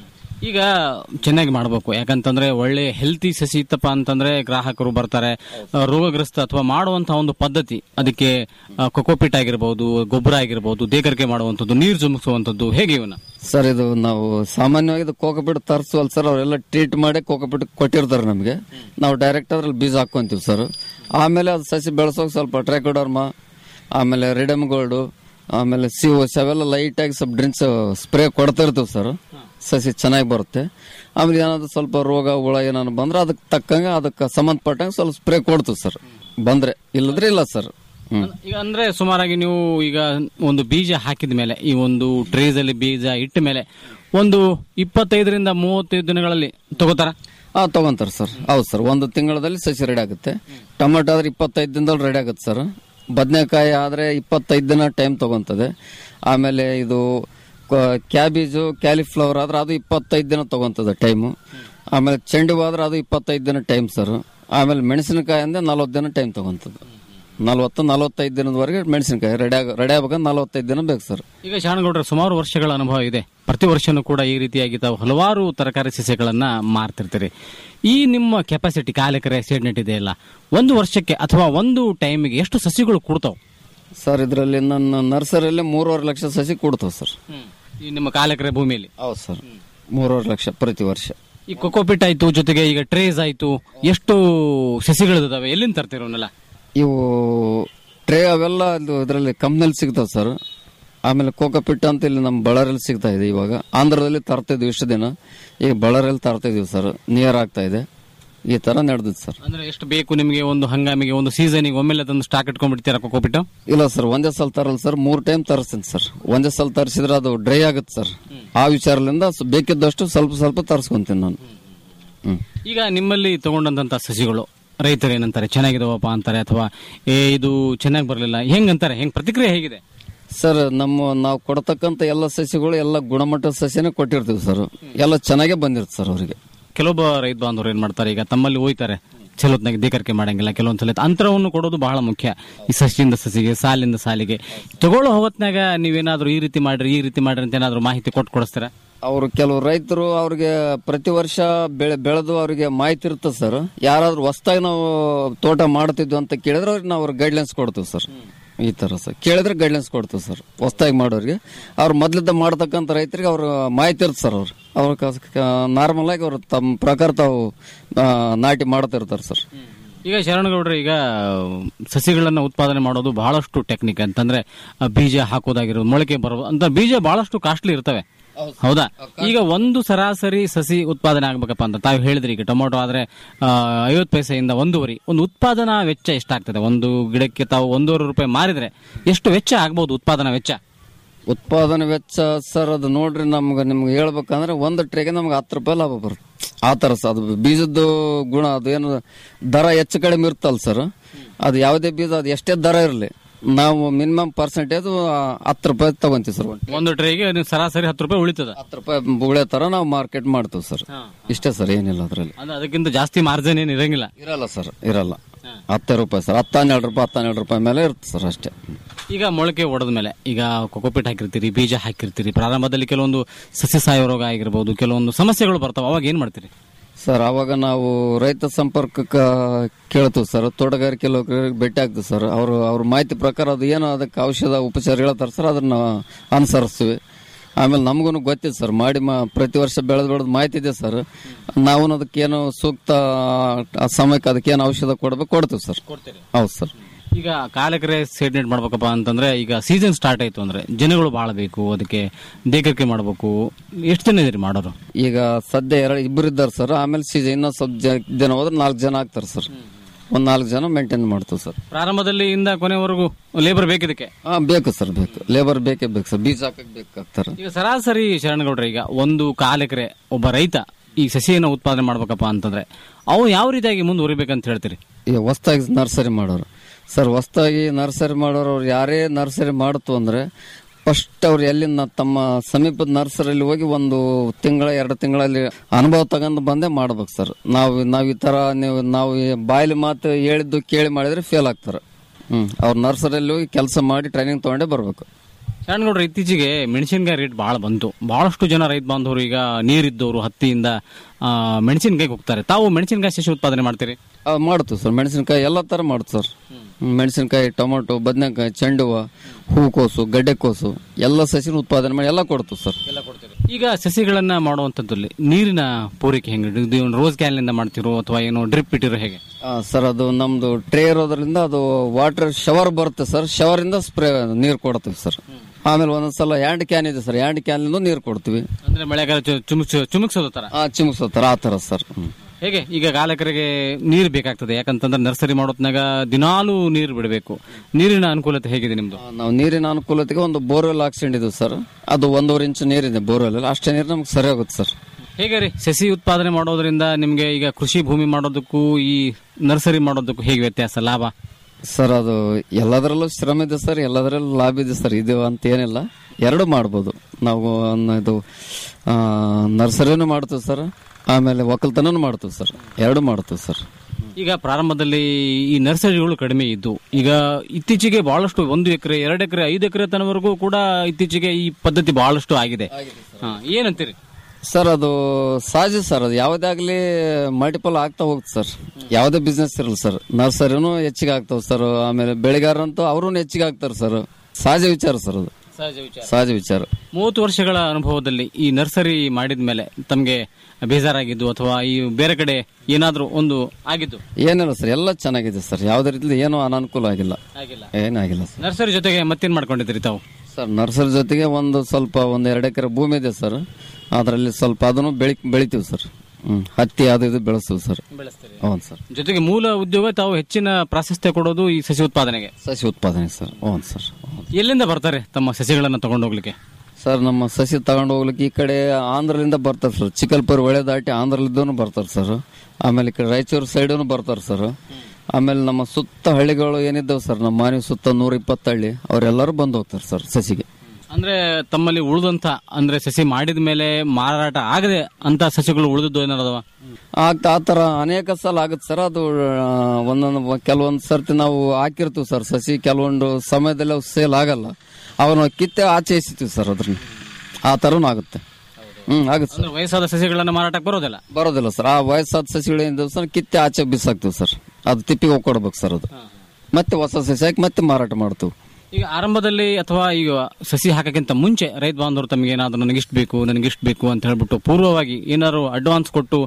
ಈಗ ಚೆನ್ನಾಗಿ ಮಾಡಬೇಕು ಯಾಕಂತಂದ್ರೆ ಒಳ್ಳೆ ಹೆಲ್ತಿ ಸಸಿ ಇತ್ತಪ್ಪ ಅಂತಂದ್ರೆ ಗ್ರಾಹಕರು ಬರ್ತಾರೆ ಆ, ರೋಗಗ್ರಸ್ತ ಅಥವಾ ಮಾಡುವಂತ ಒಂದು ಪದ್ಧತಿ ಅದಕ್ಕೆ ಕೊಕೋಪಿಟ್ ಆಗಿರ್ಬೋದು ಗೊಬ್ಬರ ಆಗಿರ್ಬೋದು ದೇಗರಿಕೆ ಮಾಡುವಂತದ್ದು ನೀರು ಜುಮಿಸುವಂತದ್ದು ಹೇಗೆ ಇವನ್ನ ಸರ್ ಇದು ನಾವು ಸಾಮಾನ್ಯವಾಗಿ ಇದು ಕೋಕೋಪಿಟ್ ತರಿಸುವಲ್ ಸರ್ ಅವರೆಲ್ಲ ಟ್ರೀಟ್ ಮಾಡಿ ಕೋಕೋಪಿಟ್ ಕೊಟ್ಟಿರ್ತಾರೆ ನಮಗೆ ನಾವು ಡೈರೆಕ್ಟ್ ಅದ್ರಲ್ಲಿ ಬೀಜ ಹಾಕೊಂತೀವಿ ಸರ್ ಆಮೇಲೆ ಅದು ಸಸಿ ಬೆಳೆಸೋಕೆ ಸ್ವಲ್ಪ ಟ್ರೈಕೋಡರ್ಮ ಆಮೇಲೆ ರಿಡಮ್ ಗೋಲ್ಡು ಆಮೇಲೆ ಸಿ ಓಸ್ ಅವೆಲ್ಲ ಲೈಟ್ ಆಗಿ ಸ್ವಲ್ಪ ಡ್ರಿಂಕ್ಸ್ ಸ್ಪ್ರೇ ಕೊಡ್ತಾ ಇರ್ತೀವಿ ಸರ್ ಸಸಿ ಚೆನ್ನಾಗಿ ಬರುತ್ತೆ ಆಮೇಲೆ ಏನಾದ್ರು ಸ್ವಲ್ಪ ರೋಗ ಹುಳ ಏನಾದ್ರು ಬಂದ್ರೆ ಅದಕ್ಕೆ ತಕ್ಕಂಗೆ ಅದಕ್ಕೆ ಸಂಬಂಧಪಟ್ಟಂಗೆ ಸ್ವಲ್ಪ ಸ್ಪ್ರೇ ಕೊಡ್ತೀವಿ ಸರ್ ಬಂದ್ರೆ ಇಲ್ಲದ್ರೆ ಇಲ್ಲ ಸರ್ ಹ್ಮ್ ಈಗ ಅಂದ್ರೆ ಸುಮಾರಾಗಿ ನೀವು ಈಗ ಒಂದು ಬೀಜ ಹಾಕಿದ ಮೇಲೆ ಈ ಒಂದು ಟ್ರೇಸ್ ಅಲ್ಲಿ ಬೀಜ ಇಟ್ಟ ಮೇಲೆ ಒಂದು ಇಪ್ಪತ್ತೈದರಿಂದ ಮೂವತ್ತೈದು ದಿನಗಳಲ್ಲಿ ತಗೋತಾರ ಹಾ ತಗೊಂತಾರೆ ಸರ್ ಹೌದು ಸರ್ ಒಂದು ತಿಂಗಳಲ್ಲಿ ಸಸಿ ರೆಡಿ ಆಗುತ್ತೆ ಟೊಮೆಟೊ ಆದ್ರೆ ಇಪ್ಪತ್ತೈದು ದಿನದಲ್ಲಿ ರೆಡಿ ಆಗುತ್ತೆ ಸರ್ ಬದನೆಕಾಯಿ ಆದ್ರೆ ಇಪ್ಪತ್ತೈದು ದಿನ ಟೈಮ್ ತಗೊಂತದೆ ಆಮೇಲೆ ಇದು ಕ- ಕ್ಯಾಬೇಜು ಕ್ಯಾಲಿಫ್ಲವರ್ ಆದ್ರೆ ಅದು ಇಪ್ಪತ್ತೈದು ದಿನ ತಗೊಂತದೆ ಟೈಮು ಆಮೇಲೆ ಚೆಂಡು ಹೂ ಆದ್ರೆ ಅದು ಇಪ್ಪತ್ತೈದು ದಿನ ಟೈಮ್ ಸರ್ ಆಮೇಲೆ ಮೆಣಸಿನಕಾಯಿ ಅಂದ್ರೆ ನಲ್ವತ್ತು ದಿನ ಟೈಮ್ ತಗೊಂತದೆ ನಲ್ವತ್ತು ನಲವತ್ತೈದು ದಿನದವರೆಗೆ ಮೆಣಸಿನಕಾಯಿ ರೆಡಿ ಆಗ ರೆಡಿ ಆಗ್ಬೇಕಂದ್ರೆ ನಲವತ್ತೈದು ದಿನ ಬೇಕು ಸರ್ ಈಗ ಶಾಣಗೌಡ್ರ ಸುಮಾರು ವರ್ಷಗಳ ಅನುಭವ ಇದೆ ಪ್ರತಿ ವರ್ಷನೂ ಕೂಡ ಈ ರೀತಿಯಾಗಿ ತಾವು ಹಲವಾರು ತರಕಾರಿ ಸಸ್ಯಗಳನ್ನ ಮಾರ್ತಿರ್ತೀರಿ ಈ ನಿಮ್ಮ ಕೆಪಾಸಿಟಿ ಕಾಲ ಎಕರೆ ಸೀಡ್ ನೆಟ್ ಇದೆಯಲ್ಲ ಒಂದು ವರ್ಷಕ್ಕೆ ಅಥವಾ ಒಂದು ಟೈಮಿಗೆ ಎಷ್ಟು ಸಸಿಗಳು ಕೊಡ್ತಾವ್ ಸರ್ ಇದರಲ್ಲಿ ನನ್ನ ನರ್ಸರಿಯಲ್ಲಿ ಮೂರುವರೆ ಲಕ್ಷ ಸಸಿ ಕೊಡ್ತಾವೆ ಸರ್ ಈ ನಿಮ್ಮ ಕಾಲ ಎಕರೆ ಭೂಮಿಯಲ್ಲಿ ಹೌದು ಸರ್ ಮೂರುವರೆ ಲಕ್ಷ ಪ್ರತಿ ವರ್ಷ ಈ ಕೊಕೋಪಿಟ್ ಆಯ್ತು ಜೊತೆಗೆ ಈಗ ಟ್ರೇಸ್ ಆಯ್ತು ಎಷ್ಟು ಸಸಿಗಳಿದಾವೆ ಎಲ್ಲಿಂದ ತರ್ತೀರವನ್ನೆಲ್ಲ ಇವು ಟ್ರೇ ಅವೆಲ್ಲ ಇದರಲ್ಲಿ ಕಂಪ್ನಲ್ಲಿ ಸಿಗ್ತಾವೆ ಸರ್ ಆಮೇಲೆ ಕೋಕೋಪಿಟ್ ಅಂತ ಇಲ್ಲಿ ನಮ್ಮ ಬಳ್ಳಾರಿಯಲ್ಲಿ ಸಿಗ್ತಾ ಇದೆ ಇವಾಗ ಆಂಧ್ರದಲ್ಲಿ ತರ್ತಿದ್ವಿ ಇಷ್ಟು ದಿನ ಈಗ ಬಳ್ಳಾರಿಯಲ್ಲಿ ತರ್ತಾ ಇದೀವಿ ಸರ್ ನಿಯರ್ ಆಗ್ತಾ ಇದೆ ಈ ತರ ನಡೆದಿದೆ ಸರ್ ಅಂದ್ರೆ ಎಷ್ಟು ಬೇಕು ನಿಮಗೆ ಒಂದು ಹಂಗಾಮಿಗೆ ಒಂದು ಸೀಸನಿಗೆ ಒಮ್ಮೆಲೆ ತಂದು ಸ್ಟಾಕ್ ಇಟ್ಕೊಂಡ್ಬಿಡ್ತೀರಾ ಕೊಕೋಪಿಟ್ಟು ಇಲ್ಲ ಸರ್ ಒಂದೇ ಸಲ ತರಲ್ಲ ಸರ್ ಮೂರ್ ಟೈಮ್ ತರಿಸ್ತೀನಿ ಸರ್ ಒಂದೇ ಸಲ ತರಿಸಿದ್ರೆ ಅದು ಡ್ರೈ ಆಗುತ್ತೆ ಸರ್ ಆ ವಿಚಾರದಿಂದ ಸ- ಬೇಕಿದ್ದಷ್ಟು ಸ್ವಲ್ಪ ಸ್ವಲ್ಪ ತರಿಸ್ಕೊಂತೀನಿ ನಾನು ಹ್ಮ್ ಈಗ ನಿಮ್ಮಲ್ಲಿ ತಗೊಂಡಂತ ಸಸಿಗಳು ರೈತರು ಏನಂತಾರೆ ಚೆನ್ನಾಗಿದಾವಪ್ಪ ಅಂತಾರೆ ಅಥವಾ ಏ ಇದು ಚೆನ್ನಾಗಿ ಬರಲಿಲ್ಲ ಹೆಂಗಂತಾರೆ ಹೆಂಗ್ ಪ್ರತಿಕ್ರಿಯೆ ಹೇಗಿದೆ ಸರ್ ನಮ್ಮ ನಾವು ಕೊಡ್ತಕ್ಕಂತ ಎಲ್ಲ ಸಸಿಗಳು ಎಲ್ಲ ಗುಣಮಟ್ಟದ ಸಸಿನೇ ಕೊಟ್ಟಿರ್ತೀವಿ ಸರ್ ಎಲ್ಲ ಚೆನ್ನಾಗೇ ಬಂದಿರುತ್ತೆ ಸರ್ ಅವರಿಗೆ ಕೆಲವೊಬ್ಬ ರೈತ ಬಾಂಧವರು ಏನ್ ಮಾಡ್ತಾರೆ ಈಗ ತಮ್ಮಲ್ಲಿ ಹೋಯ್ತಾರೆ ಚಲೋತ್ನಾಗ ದೇಕರಿಕೆ ಮಾಡಂಗಿಲ್ಲ ಕೆಲವೊಂದ್ಸಲ ಅಂತರವನ್ನು ಕೊಡೋದು ಬಹಳ ಮುಖ್ಯ ಈ ಸಸಿಯಿಂದ ಸಸಿಗೆ ಸಾಲಿಂದ ಸಾಲಿಗೆ ತಗೊಳ್ಳೋ ಹೊತ್ನಾಗ ನೀವೇನಾದ್ರೂ ಈ ರೀತಿ ಮಾಡ್ರಿ ಈ ರೀತಿ ಮಾಡ್ರಿ ಅಂತ ಏನಾದ್ರು ಮಾಹಿತಿ ಕೊಟ್ಟು ಕೊಡಿಸ್ತೀರಾ ಅವರು ಕೆಲವು ರೈತರು ಅವ್ರಿಗೆ ಪ್ರತಿ ವರ್ಷ ಬೆಳೆ ಬೆಳೆದು ಅವರಿಗೆ ಮಾಹಿತಿ ಇರ್ತದೆ ಸರ್ ಯಾರಾದ್ರೂ ಹೊಸದಾಗಿ ನಾವು ತೋಟ ಮಾಡ್ತಿದ್ವಿ ಅಂತ ಕೇಳಿದ್ರೆ ಅವ್ರಿಗೆ ನಾವು ಅವ್ರಿಗೆ ಗೈಡ್ಲೈನ್ಸ್ ಕೊಡ್ತೀವಿ ಸರ್ ಈ ತರ ಸರ್ ಕೇಳಿದ್ರೆ ಗೈಡ್ಲೈನ್ಸ್ ಕೊಡ್ತೀವಿ ಸರ್ ಹೊಸದಾಗಿ ಮಾಡೋರಿಗೆ ಅವ್ರು ಮೊದ್ಲಿದ್ದ ಮಾಡ್ತಕ್ಕಂಥ ರೈತರಿಗೆ ಅವ್ರ ಮಾಹಿತಿ ಇರುತ್ತೆ ಸರ್ ಅವ್ರು ಅವ್ರ ನಾರ್ಮಲ್ ಆಗಿ ಅವ್ರು ತಮ್ಮ ಪ್ರಕಾರ ತಾವು ಆ, ನಾಟಿ ಮಾಡ್ತಿರ್ತಾರೆ ಸರ್ ಈಗ ಶರಣಗೌಡ್ರೆ ಈಗ ಸಸಿಗಳನ್ನ ಉತ್ಪಾದನೆ ಮಾಡೋದು ಬಹಳಷ್ಟು ಟೆಕ್ನಿಕ್ ಅಂತಂದ್ರೆ ಆ, ಬೀಜ ಹಾಕೋದಾಗಿರೋದು ಮೊಳಕೆ ಬರೋದು ಅಂತ ಬೀಜ ಬಹಳಷ್ಟು ಕಾಸ್ಟ್ಲಿ ಇರ್ತವೆ ಹೌದಾ ಈಗ ಒಂದು ಸರಾಸರಿ ಸಸಿ ಉತ್ಪಾದನೆ ಆಗ್ಬೇಕಪ್ಪ ಅಂತ ತಾವು ಹೇಳಿದ್ರಿ ಈಗ ಟೊಮೊಟೊ ಆದ್ರೆ ಐವತ್ತು ಪೈಸೆಯಿಂದ ಒಂದೂವರೆ ಒಂದು ಉತ್ಪಾದನಾ ವೆಚ್ಚ ಎಷ್ಟಾಗ್ತದೆ ಒಂದು ಗಿಡಕ್ಕೆ ತಾವು ಒಂದೂವರೆ ರೂಪಾಯಿ ಮಾರಿದ್ರೆ ಎಷ್ಟು ವೆಚ್ಚ ಆಗ್ಬಹುದು ಉತ್ಪಾದನಾ ವೆಚ್ಚ ಉತ್ಪಾದನೆ ವೆಚ್ಚ ಸರ್ ಅದು ನೋಡ್ರಿ ನಮ್ಗೆ ನಿಮ್ಗೆ ಹೇಳ್ಬೇಕಂದ್ರೆ ಒಂದು ಟ್ರೇಗೆ ನಮ್ಗೆ ಹತ್ತು ರೂಪಾಯಿ ಲಾಭ ಬರುತ್ತೆ ಆ ಥರ ಸರ್ ಅದು ಬೀಜದ್ದು ಗುಣ ಅದು ಏನು ದರ ಹೆಚ್ಚು ಕಡಿಮೆ ಇರ್ತಲ್ಲ ಸರ್ ಅದು ಯಾವುದೇ ಬೀಜ ಅದು ಎಷ್ಟೇ ದರ ಇರಲಿ ನಾವು ಮಿನಿಮಮ್ ಪರ್ಸೆಂಟೇಜ್ ಹತ್ತು ರೂಪಾಯಿ ತಗೊಂತೀವಿ ಸರ್ ಒಂದು ಟ್ರೇಗೆ ನೀವು ಸರಾಸರಿ ಹತ್ತು ರೂಪಾಯಿ ಉಳಿತದ ಹತ್ತು ರೂಪಾಯಿ ಉಳಿಯೋ ತರ ನಾವು ಮಾರ್ಕೆಟ್ ಮಾಡ್ತೀವಿ ಸರ್ ಇಷ್ಟೇ ಸರ್ ಏನಿಲ್ಲ ಅದರಲ್ಲಿ ಅಂದ್ರೆ ಅದಕ್ಕಿಂತ ಜಾಸ್ತಿ ಮಾರ್ಜಿನ್ ಏನು ಇರಂಗಿಲ್ಲ ಇರಲ್ಲ ಸರ್ ಇರಲ್ಲ ಹತ್ತೇ ರೂಪಾಯಿ ಸರ್ ಹತ್ತು ಹನ್ನೆರಡು ರೂಪಾಯಿ ಹತ್ತು ಹನ್ನೆರಡು ರೂಪಾಯಿ ಮೇಲೆ ಇರುತ್ತೆ ಸರ್ ಅಷ್ಟೇ ಈಗ ಮೊಳಕೆ ಒಡೆದ ಮೇಲೆ ಈಗ ಕೊಕೋಪಿಟ್ ಹಾಕಿರ್ತೀರಿ ಬೀಜ ಹಾಕಿರ್ತೀರಿ ಪ್ರಾರಂಭದಲ್ಲಿ ಕೆಲವೊಂದು ಸಸ್ಯ ಸಾಯುವ ರೋಗ ಆಗಿರ್ಬೋದು ಕೆಲವೊಂದು ಸಮಸ್ಯೆಗಳು ಬರ್ತಾವ ಅವಾಗ ಏನ್ ಮಾಡ್ತೀರಿ ಸರ್ ಅವಾಗ ನಾವು ರೈತ ಸಂಪರ್ಕಕ್ಕೆ ಕೇಳ್ತೀವಿ ಸರ್ ತೋಟಗಾರಿಕೆ ಲೋಕರಿಗೆ ಭೇಟಿ ಆಗ್ತೀವಿ ಸರ್ ಅವರು ಅವ್ರ ಮಾಹಿತಿ ಪ್ರಕಾರ ಅದು ಏನು ಅದಕ್ಕೆ ಔಷಧ ಉಪಚಾರ ಹೇಳ್ತಾರೆ ಸರ್ ಅದನ್ನ ಅನುಸರಿಸ್ತೀವಿ ಆಮೇಲೆ ನಮಗೂ ಗೊತ್ತಿದೆ ಸರ್ ಮಾಡಿ ಮಾ ಪ್ರತಿ ವರ್ಷ ಬೆಳೆದು ಬೆಳೆದು ಮಾಹಿತಿ ಇದೆ ಸರ್ ನಾವು ಅದಕ್ಕೆ ಏನು ಸೂಕ್ತ ಆ ಸಮಯಕ್ಕೆ ಅದಕ್ಕೆ ಏನು ಔಷಧ ಕೊಡ್ಬೇಕು ಕೊಡ್ತೀವಿ ಸರ್ ಹೌದು ಸರ್ ಈಗ ಕಾಲಕರೆ ಸೇಡ್ ನೆಟ್ ಮಾಡ್ಬೇಕಪ್ಪ ಅಂತಂದ್ರೆ ಈಗ ಸೀಸನ್ ಸ್ಟಾರ್ಟ್ ಆಯ್ತು ಅಂದ್ರೆ ಜನಗಳು ಬಹಳ ಬೇಕು ಅದಕ್ಕೆ ದೇಕರಿಕೆ ಮಾಡಬೇಕು ಎಷ್ಟು ಜನ ಇದೀರಿ ಮಾಡೋರು ಈಗ ಸದ್ಯ ಎರಡು ಇಬ್ಬರು ಇದ್ದಾರೆ ಸರ್ ಆಮೇಲೆ ಸೀಸನ್ ಇನ್ನೊಂದು ಸ್ವಲ್ಪ ಜ- ಜನ ಹೋದ್ರೆ ನಾಲ್ಕು ಜನ ಆಗ್ತಾರೆ ಸರ್ ಒಂದ್ ನಾಲ್ಕು ಜನ ಮೇಂಟೈನ್ ಮಾಡ್ತೀವಿ ಸರ್ ಪ್ರಾರಂಭದಲ್ಲಿ ಇಂದ ಕೊನೆವರೆಗೂ ಲೇಬರ್ ಬೇಕಿದಕ್ಕೆ ಹಾ ಬೇಕು ಸರ್ ಬೇಕು ಲೇಬರ್ ಬೇಕೇ ಬೇಕು ಸರ್ ಬೀಜ ಹಾಕಕ್ ಬೇಕಾಗ್ತಾರೆ ಈಗ ಸರಾಸರಿ ಶರಣಗೌಡ್ರೆ ಈಗ ಒಂದು ಕಾಲೆಕರೆ ಒಬ್ಬ ರೈತ ಈ ಸಸಿಯನ್ನು ಉತ್ಪಾದನೆ ಮಾಡ್ಬೇಕಪ್ಪ ಅಂತಂದ್ರೆ ಅವು ಯಾವ ರೀತಿಯಾಗಿ ಮುಂದುವರಿಬೇಕಂತ ಹೇಳ್ತೀರಿ ಈಗ ಹೊಸ್ದಾಗಿ ನರ್ಸರಿ ಮಾಡೋರು ಸರ್ ಹೊಸ್ದಾಗಿ ನರ್ಸರಿ ಮಾಡೋರು ಅವ್ರು ಯಾರೇ ನರ್ಸರಿ ಮಾಡ್ತು ಅಂದ್ರೆ ಫಸ್ಟ್ ಅವ್ರು ಎಲ್ಲಿಂದ ತಮ್ಮ ಸಮೀಪದ ನರ್ಸರಿಯಲ್ಲಿ ಹೋಗಿ ಒಂದು ತಿಂಗಳ ಎರಡು ತಿಂಗಳಲ್ಲಿ ಅನುಭವ ತಗೊಂಡು ಬಂದೇ ಮಾಡ್ಬೇಕು ಸರ್ ನಾವು ನಾವು ಈ ತರ ನೀವು ನಾವು ಈ ಬಾಯಲ್ಲಿ ಮಾತು ಹೇಳಿದ್ದು ಕೇಳಿ ಮಾಡಿದ್ರೆ ಫೇಲ್ ಆಗ್ತಾರೆ ಹ್ಮ್ ಅವ್ರ ನರ್ಸರಿಯಲ್ಲಿ ಹೋಗಿ ಕೆಲಸ ಮಾಡಿ ಟ್ರೈನಿಂಗ್ ತಗೊಂಡೇ ಬರ್ಬೇಕು ಶರಣಗೌಡ್ರೆ ಇತ್ತೀಚೆಗೆ ಮೆಣಸಿನಕಾಯಿ ರೇಟ್ ಬಹಳ ಬಂತು ಬಹಳಷ್ಟು ಜನ ರೈತ ಬಾಂಧವರು ಈಗ ನೀರಿದ್ದವರು ಹತ್ತಿಯಿಂದ ಆ, ಮೆಣಸಿನಕಾಯಿಗೆ ಹೋಗ್ತಾರೆ ತಾವು ಮೆಣಸಿನಕಾಯಿ ಸಸಿ ಉತ್ಪಾದನೆ ಮಾಡ್ತೀರಿ ಆ, ಮಾಡ್ತೀವಿ ಸರ್ ಮೆಣಸಿನಕಾಯಿ ಎಲ್ಲ ತರ ಮಾಡ್ತೀವಿ ಸರ್ ಮೆಣಸಿನಕಾಯಿ ಟೊಮೊಟೊ ಬದನೆಕಾಯಿ ಚೆಂಡು ಹೂವು ಹೂಕೋಸು ಗಡ್ಡೆಕೋಸು ಎಲ್ಲ ಸಸಿನ ಉತ್ಪಾದನೆ ಮಾಡಿ ಎಲ್ಲ ಕೊಡ್ತೀವಿ ಸರ್ ಈಗ ಸಸಿಗಳನ್ನ ಮಾಡುವಂತದ್ದಲ್ಲಿ ನೀರಿನ ಪೂರೈಕೆ ಹೆಂಗೆ ಇದು ಏನು ರೋಸ್ ಕ್ಯಾನ್ಲಿಂದ ಮಾಡ್ತಿರೋ ಅಥವಾ ಏನು ಡ್ರಿಪ್ ಇಟ್ಟಿರೋ ಹೇಗೆ ಆ, ಸರ್ ಅದು ನಮ್ದು ಟ್ರೇ ಇರೋದ್ರಿಂದ ಅದು ವಾಟರ್ ಶವರ್ ಬರುತ್ತೆ ಸರ್ ಶವರ್ ಇಂದ ಸ್ಪ್ರೇ ನೀರು ಕೊಡ್ತೀವಿ ಸರ್ ಆಮೇಲೆ ಒಂದೊಂದ್ಸಲ ಹ್ಯಾಂಡ್ ಕ್ಯಾನ್ ಇದೆ ಸರ್ ಹ್ಯಾಂಡ್ ಕ್ಯಾನ್ ನೀರು ಕೊಡ್ತೀವಿ ಅಂದ್ರೆ ಮಳೆಗಾಲ ಚು- ಚುಮುಕ್ಸ ಚುಮುಕ್ಸೋದು ತರ ಆ ಚಿಮ್ಸೋ ತರ ಆ ತರ ಸರ್ ಹ್ಮ್. ಹೇಗೆ ಈಗ ಗಾಲಕರಿಗೆ ನೀರು ಬೇಕಾಗ್ತದೆ ಯಾಕಂತಂದ್ರೆ ನರ್ಸರಿ ಮಾಡೋತ್ನಾಗ ದಿನಾಲೂ ನೀರು ಬಿಡಬೇಕು ನೀರಿನ ಅನುಕೂಲತೆ ಹೇಗಿದೆ ನಿಮ್ದು ನಾವು ನೀರಿನ ಅನುಕೂಲತೆಗೆ ಒಂದು ಬೋರ್ವೆಲ್ ಹಾಕ್ಸ್ಕೊಂಡಿದ್ದೀವಿ ಸರ್ ಅದು ಒಂದೂವರೆ ಇಂಚು ನೀರಿದೆ ಬೋರ್ವೆಲ್ ಅಷ್ಟೇ ನೀರು ನಮ್ಗೆ ಸರಿ ಹೋಗುತ್ತೆ ಸರ್ ಹೇಗೆ ರೀ ಸಸಿ ಉತ್ಪಾದನೆ ಮಾಡೋದ್ರಿಂದ ನಿಮ್ಗೆ ಈಗ ಕೃಷಿ ಭೂಮಿ ಮಾಡೋದಕ್ಕೂ ಈ ನರ್ಸರಿ ಮಾಡೋದಕ್ಕೂ ಹೇಗೆ ವ್ಯತ್ಯಾಸ ಲಾಭ ಸರ್ ಅದು ಎಲ್ಲದರಲ್ಲೂ ಶ್ರಮ ಇದೆ ಸರ್ ಎಲ್ಲದರಲ್ಲೂ ಲಾಭ ಇದೆ ಸರ್ ಇದು ಅಂತ ಏನಿಲ್ಲ ಎರಡು ಮಾಡ್ಬೋದು ನಾವು ಅನ್ನ ಇದು ನರ್ಸರಿನೂ ಮಾಡ್ತೀವಿ ಸರ್ ಆಮೇಲೆ ಒಕ್ಕಲ್ತನೂ ಮಾಡ್ತೀವಿ ಸರ್ ಎರಡು ಮಾಡ್ತೀವಿ ಸರ್ ಈಗ ಪ್ರಾರಂಭದಲ್ಲಿ ಈ ನರ್ಸರಿಗಳು ಕಡಿಮೆ ಇದ್ದು ಈಗ ಇತ್ತೀಚೆಗೆ ಬಹಳಷ್ಟು ಒಂದು ಎಕರೆ ಎರಡು ಎಕರೆ ಐದು ಎಕರೆ ತನವರೆಗೂ ಕೂಡ ಇತ್ತೀಚೆಗೆ ಈ ಪದ್ಧತಿ ಬಹಳಷ್ಟು ಆಗಿದೆ ಹಾ, ಏನಂತೀರಿ ಸರ್ ಅದು ಸಹಜ ಸರ್ ಅದು ಯಾವುದೇ ಆಗಲಿ ಮಲ್ಟಿಪಲ್ ಆಗ್ತಾ ಹೋಗುತ್ತೆ ಸರ್ ಯಾವುದೇ ಬಿಸ್ನೆಸ್ ಇರಲ್ಲ ಸರ್ ನರ್ಸರಿನೂ ಹೆಚ್ಚಿಗೆ ಆಗ್ತಾವ ಸರ್ ಆಮೇಲೆ ಬೆಳೆಗಾರರಂತೂ ಅವರು ಹೆಚ್ಚಿಗೆ ಆಗ್ತಾರೆ ಸರ್ ಸಹಜ ವಿಚಾರ ಸರ್ ಅದು ಸಹಜ ವಿಚಾರ ಮೂವತ್ತು ವರ್ಷಗಳ ಅನುಭವದಲ್ಲಿ ಈ ನರ್ಸರಿ ಮಾಡಿದ ಮೇಲೆ ತಮಗೆ ಬೇಜಾರಾಗಿದ್ದು ಅಥವಾ ಈ ಬೇರೆ ಕಡೆ ಏನಾದ್ರೂ ಒಂದು ಆಗಿದ್ದು ಏನಿಲ್ಲ ಸರ್ ಎಲ್ಲ ಚೆನ್ನಾಗಿದೆ ಸರ್ ಯಾವುದೇ ರೀತಿಲಿ ಏನೂ ಅನಾನುಕೂಲ ಆಗಿಲ್ಲ ಆಗಿಲ್ಲ ಏನಾಗಿಲ್ಲ ಸರ್ ನರ್ಸರಿ ಜೊತೆಗೆ ಮತ್ತೇನ್ ಮಾಡ್ಕೊಂಡಿದ್ದೀರಿ ತಾವು ಸರ್ ನರ್ಸರಿ ಜೊತೆಗೆ ಒಂದು ಸ್ವಲ್ಪ ಒಂದು ಎರಡು ಎಕರೆ ಭೂಮಿ ಇದೆ ಸರ್ ಅದರಲ್ಲಿ ಸ್ವಲ್ಪ ಅದನ್ನು ಬೆಳಿ ಬೆಳಿತೀವಿ ಸರ್ ಹ್ಮ್ ಹತ್ತಿ ಅದು ಇದು ಬೆಳೆಸ್ತೀವಿ ಸರ್ ಹೌದು ಸರ್ ಜೊತೆಗೆ ಮೂಲ ಉದ್ಯೋಗ ತಾವು ಹೆಚ್ಚಿನ ಪ್ರಾಶಸ್ತ್ಯ ಕೊಡೋದು ಈ ಸಸಿ ಉತ್ಪಾದನೆಗೆ ಸಸಿ ಉತ್ಪಾದನೆ ಸರ್ ಹೌದು ಸರ್ ಎಲ್ಲಿಂದ ಬರ್ತಾರೆ ತಮ್ಮ ಸಸಿಗಳನ್ನ ತಗೊಂಡು ಹೋಗ್ಲಿಕ್ಕೆ ಸರ್ ನಮ್ಮ ಸಸಿ ತಗೊಂಡು ಹೋಗ್ಲಿಕ್ಕೆ ಈ ಕಡೆ ಆಂಧ್ರಲಿಂದ ಬರ್ತಾರೆ ಸರ್ ಚಿಕ್ಕಲ್ಪುರ್ ಒಳೆ ದಾಟಿ ಆಂಧ್ರಲಿದ್ದೂ ಬರ್ತಾರೆ ಸರ್ ಆಮೇಲೆ ಈ ಕಡೆ ರಾಯಚೂರು ಸೈಡೂ ಬರ್ತಾರೆ ಸರ್ ಆಮೇಲೆ ನಮ್ಮ ಸುತ್ತ ಹಳ್ಳಿಗಳು ಏನಿದ್ದಾವೆ ಸರ್ ನಮ್ಮ ಮನೆ ಸುತ್ತ ನೂರ ಇಪ್ಪತ್ತು ಹಳ್ಳಿ ಅವರೆಲ್ಲರೂ ಬಂದು ಹೋಗ್ತಾರೆ ಸರ್ ಸಸಿಗೆ ಅಂದ್ರೆ ತಮ್ಮಲ್ಲಿ ಉಳಿದಂತ ಅಂದ್ರೆ ಸಸಿ ಮಾಡಿದ ಮೇಲೆ ಮಾರಾಟ ಆಗದೆ ಅಂತ ಸಸಿಗಳು ಉಳಿದದ್ದು ಏನಾರದವ ಆಗ್ತಾ ಆ ಥರ ಅನೇಕ ಸಲ ಆಗುತ್ತೆ ಸರ್ ಅದು ಆ, ಒಂದೊಂದು ಕೆಲವೊಂದು ಸರ್ತಿ ನಾವು ಹಾಕಿರ್ತೀವಿ ಸರ್ ಸಸಿ ಕೆಲವೊಂದು ಸಮಯದಲ್ಲಿ ಅವು ಸೇಲ್ ಆಗಲ್ಲ ಅವನ್ನ ಕಿತ್ತೆ ಆಚೆ ಎಸಿತೀವಿ ಸರ್ ಅದ್ರನ್ನ ಆ ಥರನೂ ಆಗುತ್ತೆ ಹ್ಮ್ ಆಗುತ್ತೆ ಸರ್ ಅಂದ್ರೆ ವಯಸ್ಸಾದ ಸಸಿಗಳನ್ನ ಮಾರಾಟಕ್ಕೆ ಬರೋದಿಲ್ಲ ಬರೋದಿಲ್ಲ ಸರ್ ಆ ವಯಸ್ಸಾದ ಸಸಿಗಳಿಂದ ಸರ್ ಕಿತ್ತೆ ಆಚೆ ಬಿಸಾಕ್ತಿವಿ ಸರ್ ಅದು ತಿಪ್ಪಿಗೆ ಹೋಗ್ಕೊಡ್ಬೇಕು ಸರ್ ಅದು ಮತ್ತೆ ಹೊಸ ಸಸಿ ಹಾಕಿ ಮತ್ತೆ ಮಾರಾಟ ಮಾಡ್ತೀವಿ ಈಗ ಆರಂಭದಲ್ಲಿ ಅಥವಾ ಈಗ ಸಸಿ ಹಾಕಕ್ಕಿಂತ ಮುಂಚೆ ರೈತ ಬಾಂಧವರು ತಮಗೆ ಏನಾದ್ರು ನನಗಿಷ್ಟು ಬೇಕು ನನಗಿಷ್ಟು ಬೇಕು ಅಂತ ಹೇಳ್ಬಿಟ್ಟು ಪೂರ್ವವಾಗಿ ಏನಾದ್ರು ಅಡ್ವಾನ್ಸ್ ಕೊಟ್ಟು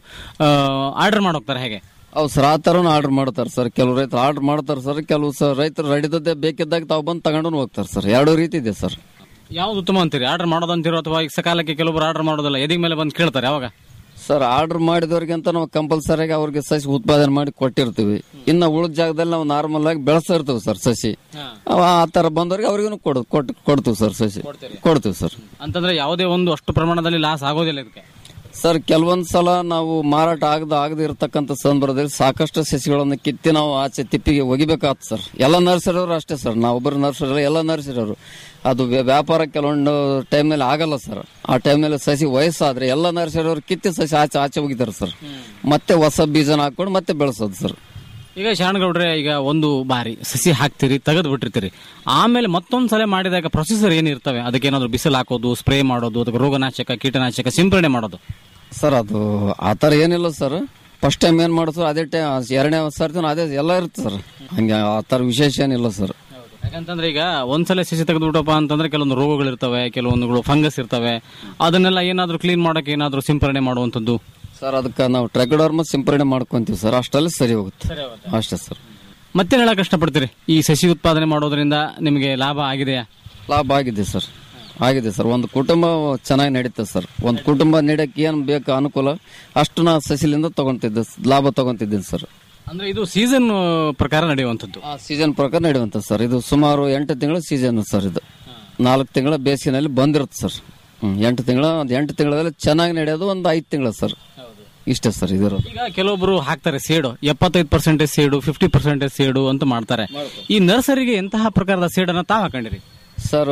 ಆರ್ಡರ್ ಮಾಡೋಗ್ತಾರೆ ಹೇಗೆ ಹೌದು ಸರ್ ಆ ಥರನೂ ಆರ್ಡರ್ ಮಾಡ್ತಾರೆ ಸರ್ ಕೆಲವು ರೈತರು ಆರ್ಡರ್ ಮಾಡ್ತಾರೆ ಸರ್ ಕೆಲವು ಸರ್ ರೈತರು ರೆಡಿದದ್ದೇ ಬೇಕಿದ್ದಾಗ ತಾವು ಬಂದು ತಗೊಂಡು ಹೋಗ್ತಾರೆ ಸರ್ ಎರಡು ರೀತಿ ಇದೆ ಸರ್ ಯಾವ್ದು ಉತ್ತಮ ಅಂತೀರಿ ಆರ್ಡರ್ ಮಾಡೋದಂತೀರೋ ಅಥವಾ ಈಗ ಸಕಾಲಕ್ಕೆ ಕೆಲವೊಬ್ರು ಆರ್ಡರ್ ಮಾಡೋದಿಲ್ಲ ಎದಿಗೆ ಮೇಲೆ ಬಂದು ಕೇಳ್ತಾರೆ ಯಾವಾಗ ಸರ್ ಆರ್ಡರ್ ಮಾಡಿದವ್ರಿಗೆ ಅಂತ ನಾವು ಕಂಪಲ್ಸರಿಯಾಗಿ ಅವ್ರಿಗೆ ಸಸಿ ಉತ್ಪಾದನೆ ಮಾಡಿ ಕೊಟ್ಟಿರ್ತೀವಿ ಇನ್ನು ಉಳಿದ ಜಾಗದಲ್ಲಿ ನಾವು ನಾರ್ಮಲ್ ಆಗಿ ಬೆಳೆಸ್ತಾ ಇರ್ತೀವಿ ಸರ್ ಸಸಿ ಅವ ಆ ತರ ಬಂದವ್ರಿಗೆ ಅವ್ರಿಗೂ ಕೊಡ್ ಕೊಟ್- ಕೊಡ್ತೀವಿ ಸರ್ ಸಸಿ ಕೊಡ್ತೀವಿ ಸರ್ ಅಂತಂದ್ರೆ ಯಾವುದೇ ಒಂದು ಅಷ್ಟು ಪ್ರಮಾಣದಲ್ಲಿ ಲಾಸ್ ಆಗೋದಿಲ್ಲ ಇದಕ್ಕೆ ಸರ್ ಕೆಲವೊಂದ್ ಸಲ ನಾವು ಮಾರಾಟ ಆಗದ ಆಗದೆ ಇರತಕ್ಕಂತ ಸಂದರ್ಭದಲ್ಲಿ ಸಾಕಷ್ಟು ಸಸಿಗಳನ್ನು ಕಿತ್ತಿ ನಾವು ಆಚೆ ತಿಪ್ಪಿಗೆ ಒಗಿಬೇಕಾಗ್ತದೆ ಸರ್ ಎಲ್ಲ ನರ್ಸರಿಯವರು ಅಷ್ಟೇ ಸರ್ ನಾವೊಬ್ಬರು ನರ್ಸರಿ ಎಲ್ಲ ನರ್ಸರಿಯವರು ಅದು ವ್ಯ- ವ್ಯಾಪಾರ ಕೆಲವೊಂದು ಟೈಮ್ನಲ್ಲಿ ಆಗಲ್ಲ ಸರ್ ಆ ಟೈಮ್ನಲ್ಲಿ ಸಸಿ ವಯಸ್ಸಾದ್ರೆ ಎಲ್ಲ ನರ್ಸರಿಯವರು ಕಿತ್ತಿ ಸಸಿ ಆಚೆ ಆಚೆ ಒಗಿತಾರೆ ಸರ್ ಮತ್ತೆ ಹೊಸ ಬೀಜನ ಹಾಕೊಂಡು ಮತ್ತೆ ಬೆಳೆಸೋದು ಸರ್ ಈಗ ಶರಣಗೌಡ್ರೆ ಈಗ ಒಂದು ಬಾರಿ ಸಸಿ ಹಾಕ್ತಿರಿ ತೆಗೆದು ಬಿಟ್ಟಿರ್ತೀರಿ ಆಮೇಲೆ ಮತ್ತೊಂದ್ ಸಲ ಮಾಡಿದಾಗ ಪ್ರೊಸೆಸರ್ ಏನಿರ್ತವೆ ಅದಕ್ಕೆ ಏನಾದ್ರು ಬಿಸಿಲು ಹಾಕೋದು ಸ್ಪ್ರೇ ಮಾಡೋದು ಅದಕ್ಕೆ ರೋಗನಾಶಕ ಕೀಟನಾಶಕ ಸಿಂಪರಣೆ ಮಾಡೋದು ಸರ್ ಅದು ಆ ಥರ ಏನಿಲ್ಲ ಸರ್ ಫಸ್ಟ್ ಟೈಮ್ ಏನ್ ಮಾಡೋದು ಅದೇ ಟೈಮ್ ಎರಡನೇ ಸರ್ತಿ ಅದೇ ಎಲ್ಲ ಇರುತ್ತೆ ಸರ್ ಹಂಗೆ ಆ ಥರ ವಿಶೇಷ ಏನಿಲ್ಲ ಸರ್ ಯಾಕಂತಂದ್ರೆ ಈಗ ಒಂದ್ಸಲ ಸಸಿ ತೆಗೆದ್ಬಿಟ್ಟಪ್ಪ ಅಂತಂದ್ರೆ ಕೆಲವೊಂದು ರೋಗಗಳು ಇರ್ತವೆ ಕೆಲವೊಂದುಗಳು ಫಂಗಸ್ ಇರ್ತವೆ ಅದನ್ನೆಲ್ಲ ಏನಾದ್ರೂ ಕ್ಲೀನ್ ಮಾಡಕ್ಕೆ ಏನಾದ್ರೂ ಸಿಂಪರಣೆ ಮಾಡುವಂತದ್ದು ಸರ್ ಅದಕ್ಕೆ ನಾವು ಟ್ರೆಗಡೋರ್ಮ ಸಿಂಪರಣೆ ಮಾಡ್ಕೊಂತೀವಿ ಸರ್ ಅಷ್ಟಲ್ಲಿ ಸರಿ ಹೋಗುತ್ತೆ ಅಷ್ಟೇ ಸರ್ ಮತ್ತೆ ಹೇಳಕ್ ಕಷ್ಟಪಡ್ತೀರಿ ಈ ಸಸಿ ಉತ್ಪಾದನೆ ಮಾಡೋದ್ರಿಂದ ನಿಮಗೆ ಲಾಭ ಆಗಿದೆಯಾ ಲಾಭ ಆಗಿದೆ ಸರ್ ಆಗಿದೆ ಸರ್ ಒಂದು ಕುಟುಂಬ ಚೆನ್ನಾಗಿ ನಡೀತದೆ ಸರ್ ಒಂದು ಕುಟುಂಬ ನೀಡಕ್ಕೆ ಏನು ಬೇಕು ಅನುಕೂಲ ಅಷ್ಟು ನಾ ಸಸಿಲಿಂದ ತಗೊಂತಿದ್ದೆ ಲಾಭ ತಗೊಂತಿದ್ದೀನಿ ಸರ್ ಅಂದ್ರೆ ಇದು ಸೀಸನ್ ಪ್ರಕಾರ ನಡೆಯುವಂತದ್ದು ಸೀಸನ್ ಪ್ರಕಾರ ನಡೆಯುವಂತ ಸರ್ ಇದು ಸುಮಾರು ಎಂಟು ತಿಂಗಳ ಸೀಸನ್ ಸರ್ ಇದು ನಾಲ್ಕು ತಿಂಗಳ ಬೇಸಿಗೆನಲ್ಲಿ ಬಂದಿರುತ್ತೆ ಸರ್ ಹ್ಮ್ ಎಂಟು ತಿಂಗಳ ಒಂದು ಎಂಟು ತಿಂಗಳಲ್ಲಿ ಚೆನ್ನಾಗಿ ನಡೆಯೋದು ಒಂದು ಐದು ತಿಂಗಳ ಸರ್ ಇಷ್ಟೇ ಸರ್ ಇದಿರೋದು ಈಗ ಕೆಲವೊಬ್ರು ಹಾಕ್ತಾರೆ ಸೇಡು ಎಪ್ಪತ್ತೈದು ಪರ್ಸೆಂಟೇಜ್ ಸೇಡು ಫಿಫ್ಟಿ ಪರ್ಸೆಂಟೇಜ್ ಸೇಡು ಅಂತ ಮಾಡ್ತಾರೆ ಈ ನರ್ಸರಿಗೆ ಎಂತಹ ಪ್ರಕಾರದ ಸೇಡನ್ನ ತಾವ್ ಹಾಕೊಂಡಿರಿ ಸರ್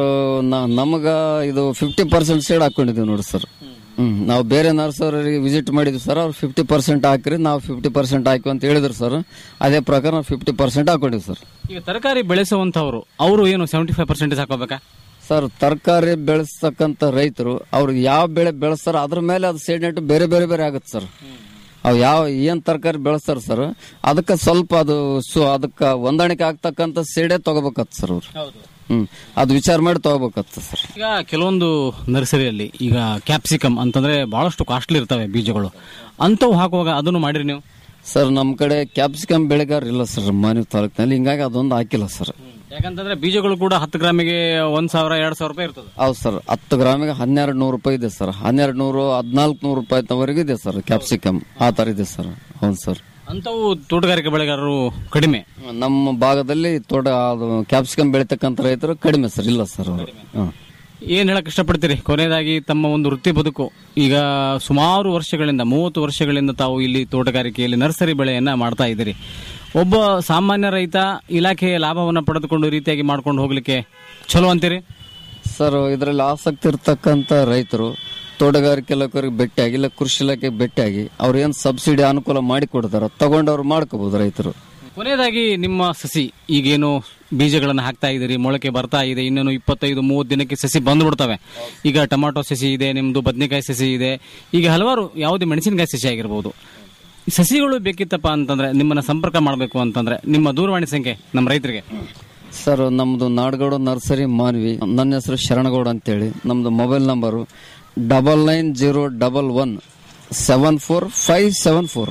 ನಮಗ ಇದು ಫಿಫ್ಟಿ ಪರ್ಸೆಂಟ್ ಸೇಡ್ ಹಾಕೊಂಡಿದೀವಿ ನೋಡಿ ಸರ್ ಹ್ಮ್ ನಾವು ಬೇರೆ ನರ್ಸರಿಗೆ ವಿಸಿಟ್ ಮಾಡಿದ್ವಿ ಸರ್ ಅವ್ರು ಫಿಫ್ಟಿ ಪರ್ಸೆಂಟ್ ಹಾಕಿರಿ ನಾವು ಫಿಫ್ಟಿ ಪರ್ಸೆಂಟ್ ಹಾಕಿ ಅಂತ ಹೇಳಿದ್ರು ಸರ್ ಅದೇ ಪ್ರಕಾರ ನಾವು ಫಿಫ್ಟಿ ಪರ್ಸೆಂಟ್ ಹಾಕೊಂಡಿವಿ ಸರ್ ಈಗ ತರಕಾರಿ ಬೆಳೆಸುವಂತವ್ರು ಅವರು ಏನು ಸೆವೆಂಟಿ ಫೈವ್ ಪರ್ಸೆಂಟೇಜ್ ಹಾಕೋಬೇಕಾ ಸರ್ ತರಕಾರಿ ಬೆಳೆಸ್ತಕ್ಕಂತ ರೈತರು ಅವ್ರು ಯಾವ ಬೆಳೆ ಬೆಳೆಸ್ತಾರ ಅದ್ರ ಮೇಲೆ ಅದು ಸೇಡ್ ನೆಟ್ ಬೇರೆ ಬೇರೆ ಬೇರೆ ಆಗುತ್ತೆ ಸರ್ ಅವು ಯಾವ ಏನ್ ತರಕಾರಿ ಬೆಳೆಸ್ತಾರ ಸರ್ ಅದಕ್ಕೆ ಸ್ವಲ್ಪ ಅದು ಸು ಅದಕ್ಕೆ ಹೊಂದಾಣಿಕೆ ಆಗ್ತಕ್ಕಂತ ಸೇಡೇ ತಗೋಬೇಕತ್ ಸರ್ ಅವ್ರು ಹ್ಮ್ ಅದು ವಿಚಾರ ಮಾಡಿ ತಗೋಬೇಕತ್ತ ಸರ್ ಈಗ ಕೆಲವೊಂದು ನರ್ಸರಿಯಲ್ಲಿ ಈಗ ಕ್ಯಾಪ್ಸಿಕಮ್ ಅಂತಂದ್ರೆ ಬಹಳಷ್ಟು ಕಾಸ್ಟ್ಲಿ ಇರ್ತವೆ ಬೀಜಗಳು ಅಂತವು ಹಾಕುವಾಗ ಅದನ್ನು ಮಾಡಿರಿ ನೀವು ಸರ್ ನಮ್ಮ ಕಡೆ ಕ್ಯಾಪ್ಸಿಕಮ್ ಬೆಳೆಗಾರ ಇಲ್ಲ ಸರ್ ಮಾನವ ತಾಲೂಕಿನಲ್ಲಿ ಹಿಂಗಾಗಿ ಅದೊಂದು ಹಾಕಿಲ್ಲ ಸರ್ ಯಾಕಂತಂದ್ರೆ ಬೀಜಗಳು ಕೂಡ ಹತ್ತು ಗ್ರಾಮಿಗೆ ಒಂದ್ ಸಾವಿರ ಎರಡ್ ಸಾವಿರ ರೂಪಾಯಿ ಇರ್ತದೆ ಹೌದು ಸರ್ ಹತ್ತು ಗ್ರಾಮಿಗೆ ಹನ್ನೆರಡು ನೂರು ರೂಪಾಯಿ ಇದೆ ಸರ್ ಹನ್ನೆರಡು ನೂರು ಹದಿನಾಲ್ಕು ನೂರು ರೂಪಾಯಿವರೆಗೂ ಇದೆ ಸರ್ ಕ್ಯಾಪ್ಸಿಕಮ್ ಆ ಥರ ಇದೆ ಸರ್ ಹೌದು ಸರ್ ಅಂತವು ತೋಟಗಾರಿಕೆ ಬೆಳೆಗಾರರು ಕಡಿಮೆ ನಮ್ಮ ಭಾಗದಲ್ಲಿ ತೋಟ ಅದು ಕ್ಯಾಪ್ಸಿಕಮ್ ಬೆಳಿತಕ್ಕಂಥ ರೈತರು ಕಡಿಮೆ ಸರ್ ಇಲ್ಲ ಸರ್ ಅವರು ಹ್ಮ್. ಏನ್ ಹೇಳಕ್ ಇಷ್ಟಪಡ್ತೀರಿ ಕೊನೆಯದಾಗಿ ತಮ್ಮ ಒಂದು ವೃತ್ತಿ ಬದುಕು ಈಗ ಸುಮಾರು ವರ್ಷಗಳಿಂದ ಮೂವತ್ತು ವರ್ಷಗಳಿಂದ ತಾವು ಇಲ್ಲಿ ತೋಟಗಾರಿಕೆಯಲ್ಲಿ ನರ್ಸರಿ ಬೆಳೆಯನ್ನ ಮಾಡ್ತಾ ಇದ್ದೀರಿ ಒಬ್ಬ ಸಾಮಾನ್ಯ ರೈತ ಇಲಾಖೆಯ ಲಾಭವನ್ನ ಪಡೆದುಕೊಂಡು ಈ ರೀತಿಯಾಗಿ ಮಾಡ್ಕೊಂಡು ಹೋಗ್ಲಿಕ್ಕೆ ಚಲೋ ಅಂತೀರಿ ಸರ್ ಇದರಲ್ಲಿ ಆಸಕ್ತಿ ಇರ್ತಕ್ಕಂಥ ರೈತರು ತೋಟಗಾರಿಕೆ ಇಲಾಖೆಯವ್ರಿಗೆ ಭೇಟಿಯಾಗಿ ಇಲ್ಲ ಕೃಷಿ ಇಲಾಖೆಗೆ ಭೇಟಿಯಾಗಿ ಅವ್ರು ಏನು ಸಬ್ಸಿಡಿ ಅನುಕೂಲ ಮಾಡಿ ಕೊಡ್ತಾರ ತಗೊಂಡು ಅವ್ರು ಮಾಡ್ಕೋಬಹುದು ರೈತರು ಕೊನೆಯದಾಗಿ ನಿಮ್ಮ ಸಸಿ ಈಗೇನು ಬೀಜಗಳನ್ನು ಹಾಕ್ತಾ ಇದ್ದೀರಿ ಮೊಳಕೆ ಬರ್ತಾ ಇದೆ ಇನ್ನೇನು ಇಪ್ಪತ್ತೈದು ಮೂವತ್ತು ದಿನಕ್ಕೆ ಸಸಿ ಬಂದ್ಬಿಡ್ತವೆ ಈಗ ಟೊಮಾಟೊ ಸಸಿ ಇದೆ ನಿಮ್ದು ಬದನೆಕಾಯಿ ಸಸಿ ಇದೆ ಈಗ ಹಲವಾರು ಯಾವುದೇ ಮೆಣಸಿನಕಾಯಿ ಸಸಿ ಆಗಿರ್ಬೋದು ಈ ಸಸಿಗಳು ಬೇಕಿತ್ತಪ್ಪ ಅಂತಂದ್ರೆ ನಿಮ್ಮನ್ನ ಸಂಪರ್ಕ ಮಾಡಬೇಕು ಅಂತಂದ್ರೆ ನಿಮ್ಮ ದೂರವಾಣಿ ಸಂಖ್ಯೆ ನಮ್ಮ ರೈತರಿಗೆ ಸರ್ ನಮ್ದು ನಾಡಗೌಡ ನರ್ಸರಿ ಮಾನ್ವಿ ನನ್ನ ಹೆಸರು ಶರಣಗೌಡ ಅಂತೇಳಿ ನಮ್ದು mobile number double nine zero double one seven four five seven four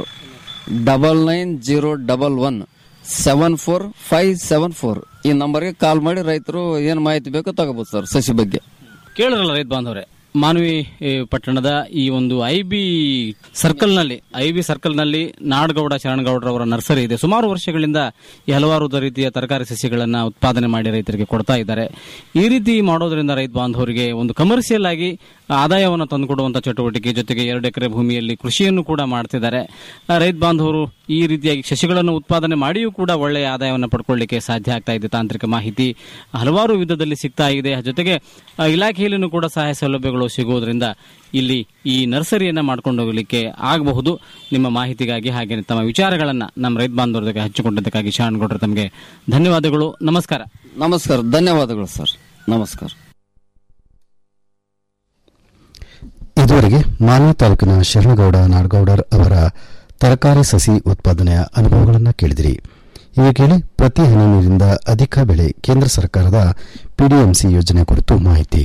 double nine zero double one seven four five seven four ಈ ನಂಬರ್ಗೆ ಕಾಲ್ ಮಾಡಿ ರೈತರು ಏನು ಮಾಹಿತಿ ಬೇಕೋ ತಗೋಬೋದು ಸರ್ ಸಸಿ ಬಗ್ಗೆ ಕೇಳಿರಲ್ಲ ರೈತ ಬಾಂಧವರೇ ಮಾನವಿ ಏ, ಪಟ್ಟಣದ ಈ ಒಂದು ಐ ಬಿ ಸರ್ಕಲ್ನಲ್ಲಿ ಐ ಬಿ ಸರ್ಕಲ್ನಲ್ಲಿ ನಾಡಗೌಡ ಶರಣಗೌಡರವರ ನರ್ಸರಿ ಇದೆ ಸುಮಾರು ವರ್ಷಗಳಿಂದ ಈ ಹಲವಾರು ರೀತಿಯ ತರಕಾರಿ ಸಸಿಗಳನ್ನು ಉತ್ಪಾದನೆ ಮಾಡಿ ರೈತರಿಗೆ ಕೊಡ್ತಾ ಇದ್ದಾರೆ ಈ ರೀತಿ ಮಾಡೋದ್ರಿಂದ ರೈತ ಬಾಂಧವರಿಗೆ ಒಂದು ಕಮರ್ಷಿಯಲ್ ಆಗಿ ಆದಾಯವನ್ನು ತಂದುಕೊಡುವಂತ ಚಟುವಟಿಕೆ ಜೊತೆಗೆ ಎರಡು ಎಕರೆ ಭೂಮಿಯಲ್ಲಿ ಕೃಷಿಯನ್ನು ಕೂಡ ಮಾಡ್ತಿದ್ದಾರೆ ಆ, ರೈತ ಬಾಂಧವರು ಈ ರೀತಿಯಾಗಿ ಸಸಿಗಳನ್ನು ಉತ್ಪಾದನೆ ಮಾಡಿಯೂ ಕೂಡ ಒಳ್ಳೆಯ ಆದಾಯವನ್ನು ಪಡ್ಕೊಳ್ಳಿಕ್ಕೆ ಸಾಧ್ಯ ಆಗ್ತಾ ಇದೆ ತಾಂತ್ರಿಕ ಮಾಹಿತಿ ಹಲವಾರು ವಿಧದಲ್ಲಿ ಸಿಗ್ತಾ ಇದೆ ಜೊತೆಗೆ ಆ, ಇಲಾಖೆಯಲ್ಲಿನೂ ಕೂಡ ಸಹಾಯ ಸೌಲಭ್ಯಗಳು ಸಿಗುವುದರಿಂದ ಇಲ್ಲಿ ಈ ನರ್ಸರಿಯನ್ನ ಮಾಡ್ಕೊಂಡು ಹೋಗಲಿಕ್ಕೆ ಆಗಬಹುದು ನಿಮ್ಮ ಮಾಹಿತಿಗಾಗಿ ಹಾಗೆ ತಮ್ಮ ವಿಚಾರಗಳನ್ನ ನಮ್ಮ ರೈತ ಬಾಂಧವರ ಜೊತೆ ಹಂಚಿಕೊಂಡಿದ್ದಕ್ಕಾಗಿ ಶಾಣಗೌಡರು ತಮಗೆ ಧನ್ಯವಾದಗಳು ನಮಸ್ಕಾರ ನಮಸ್ಕಾರ ಧನ್ಯವಾದಗಳು ಸರ್ ನಮಸ್ಕಾರ ಇದುವರೆಗೆ ಮಾನ್ವಿ ತಾಲೂಕಿನ ಶರಣಗೌಡ ನಾಡಗೌಡರ್ ಅವರ ತರಕಾರಿ ಸಸಿ ಉತ್ಪಾದನೆಯ ಅನುಭವಗಳನ್ನು ಕೇಳಿದಿರಿ ಈಗ ಕೇಳಿ ಪ್ರತಿ ಹನಿ ನೀರಿಂದ ಅಧಿಕ ಬೆಳೆ ಕೇಂದ್ರ ಸರ್ಕಾರದ ಪಿಡಿಎಂಸಿ ಯೋಜನೆ ಕುರಿತು ಮಾಹಿತಿ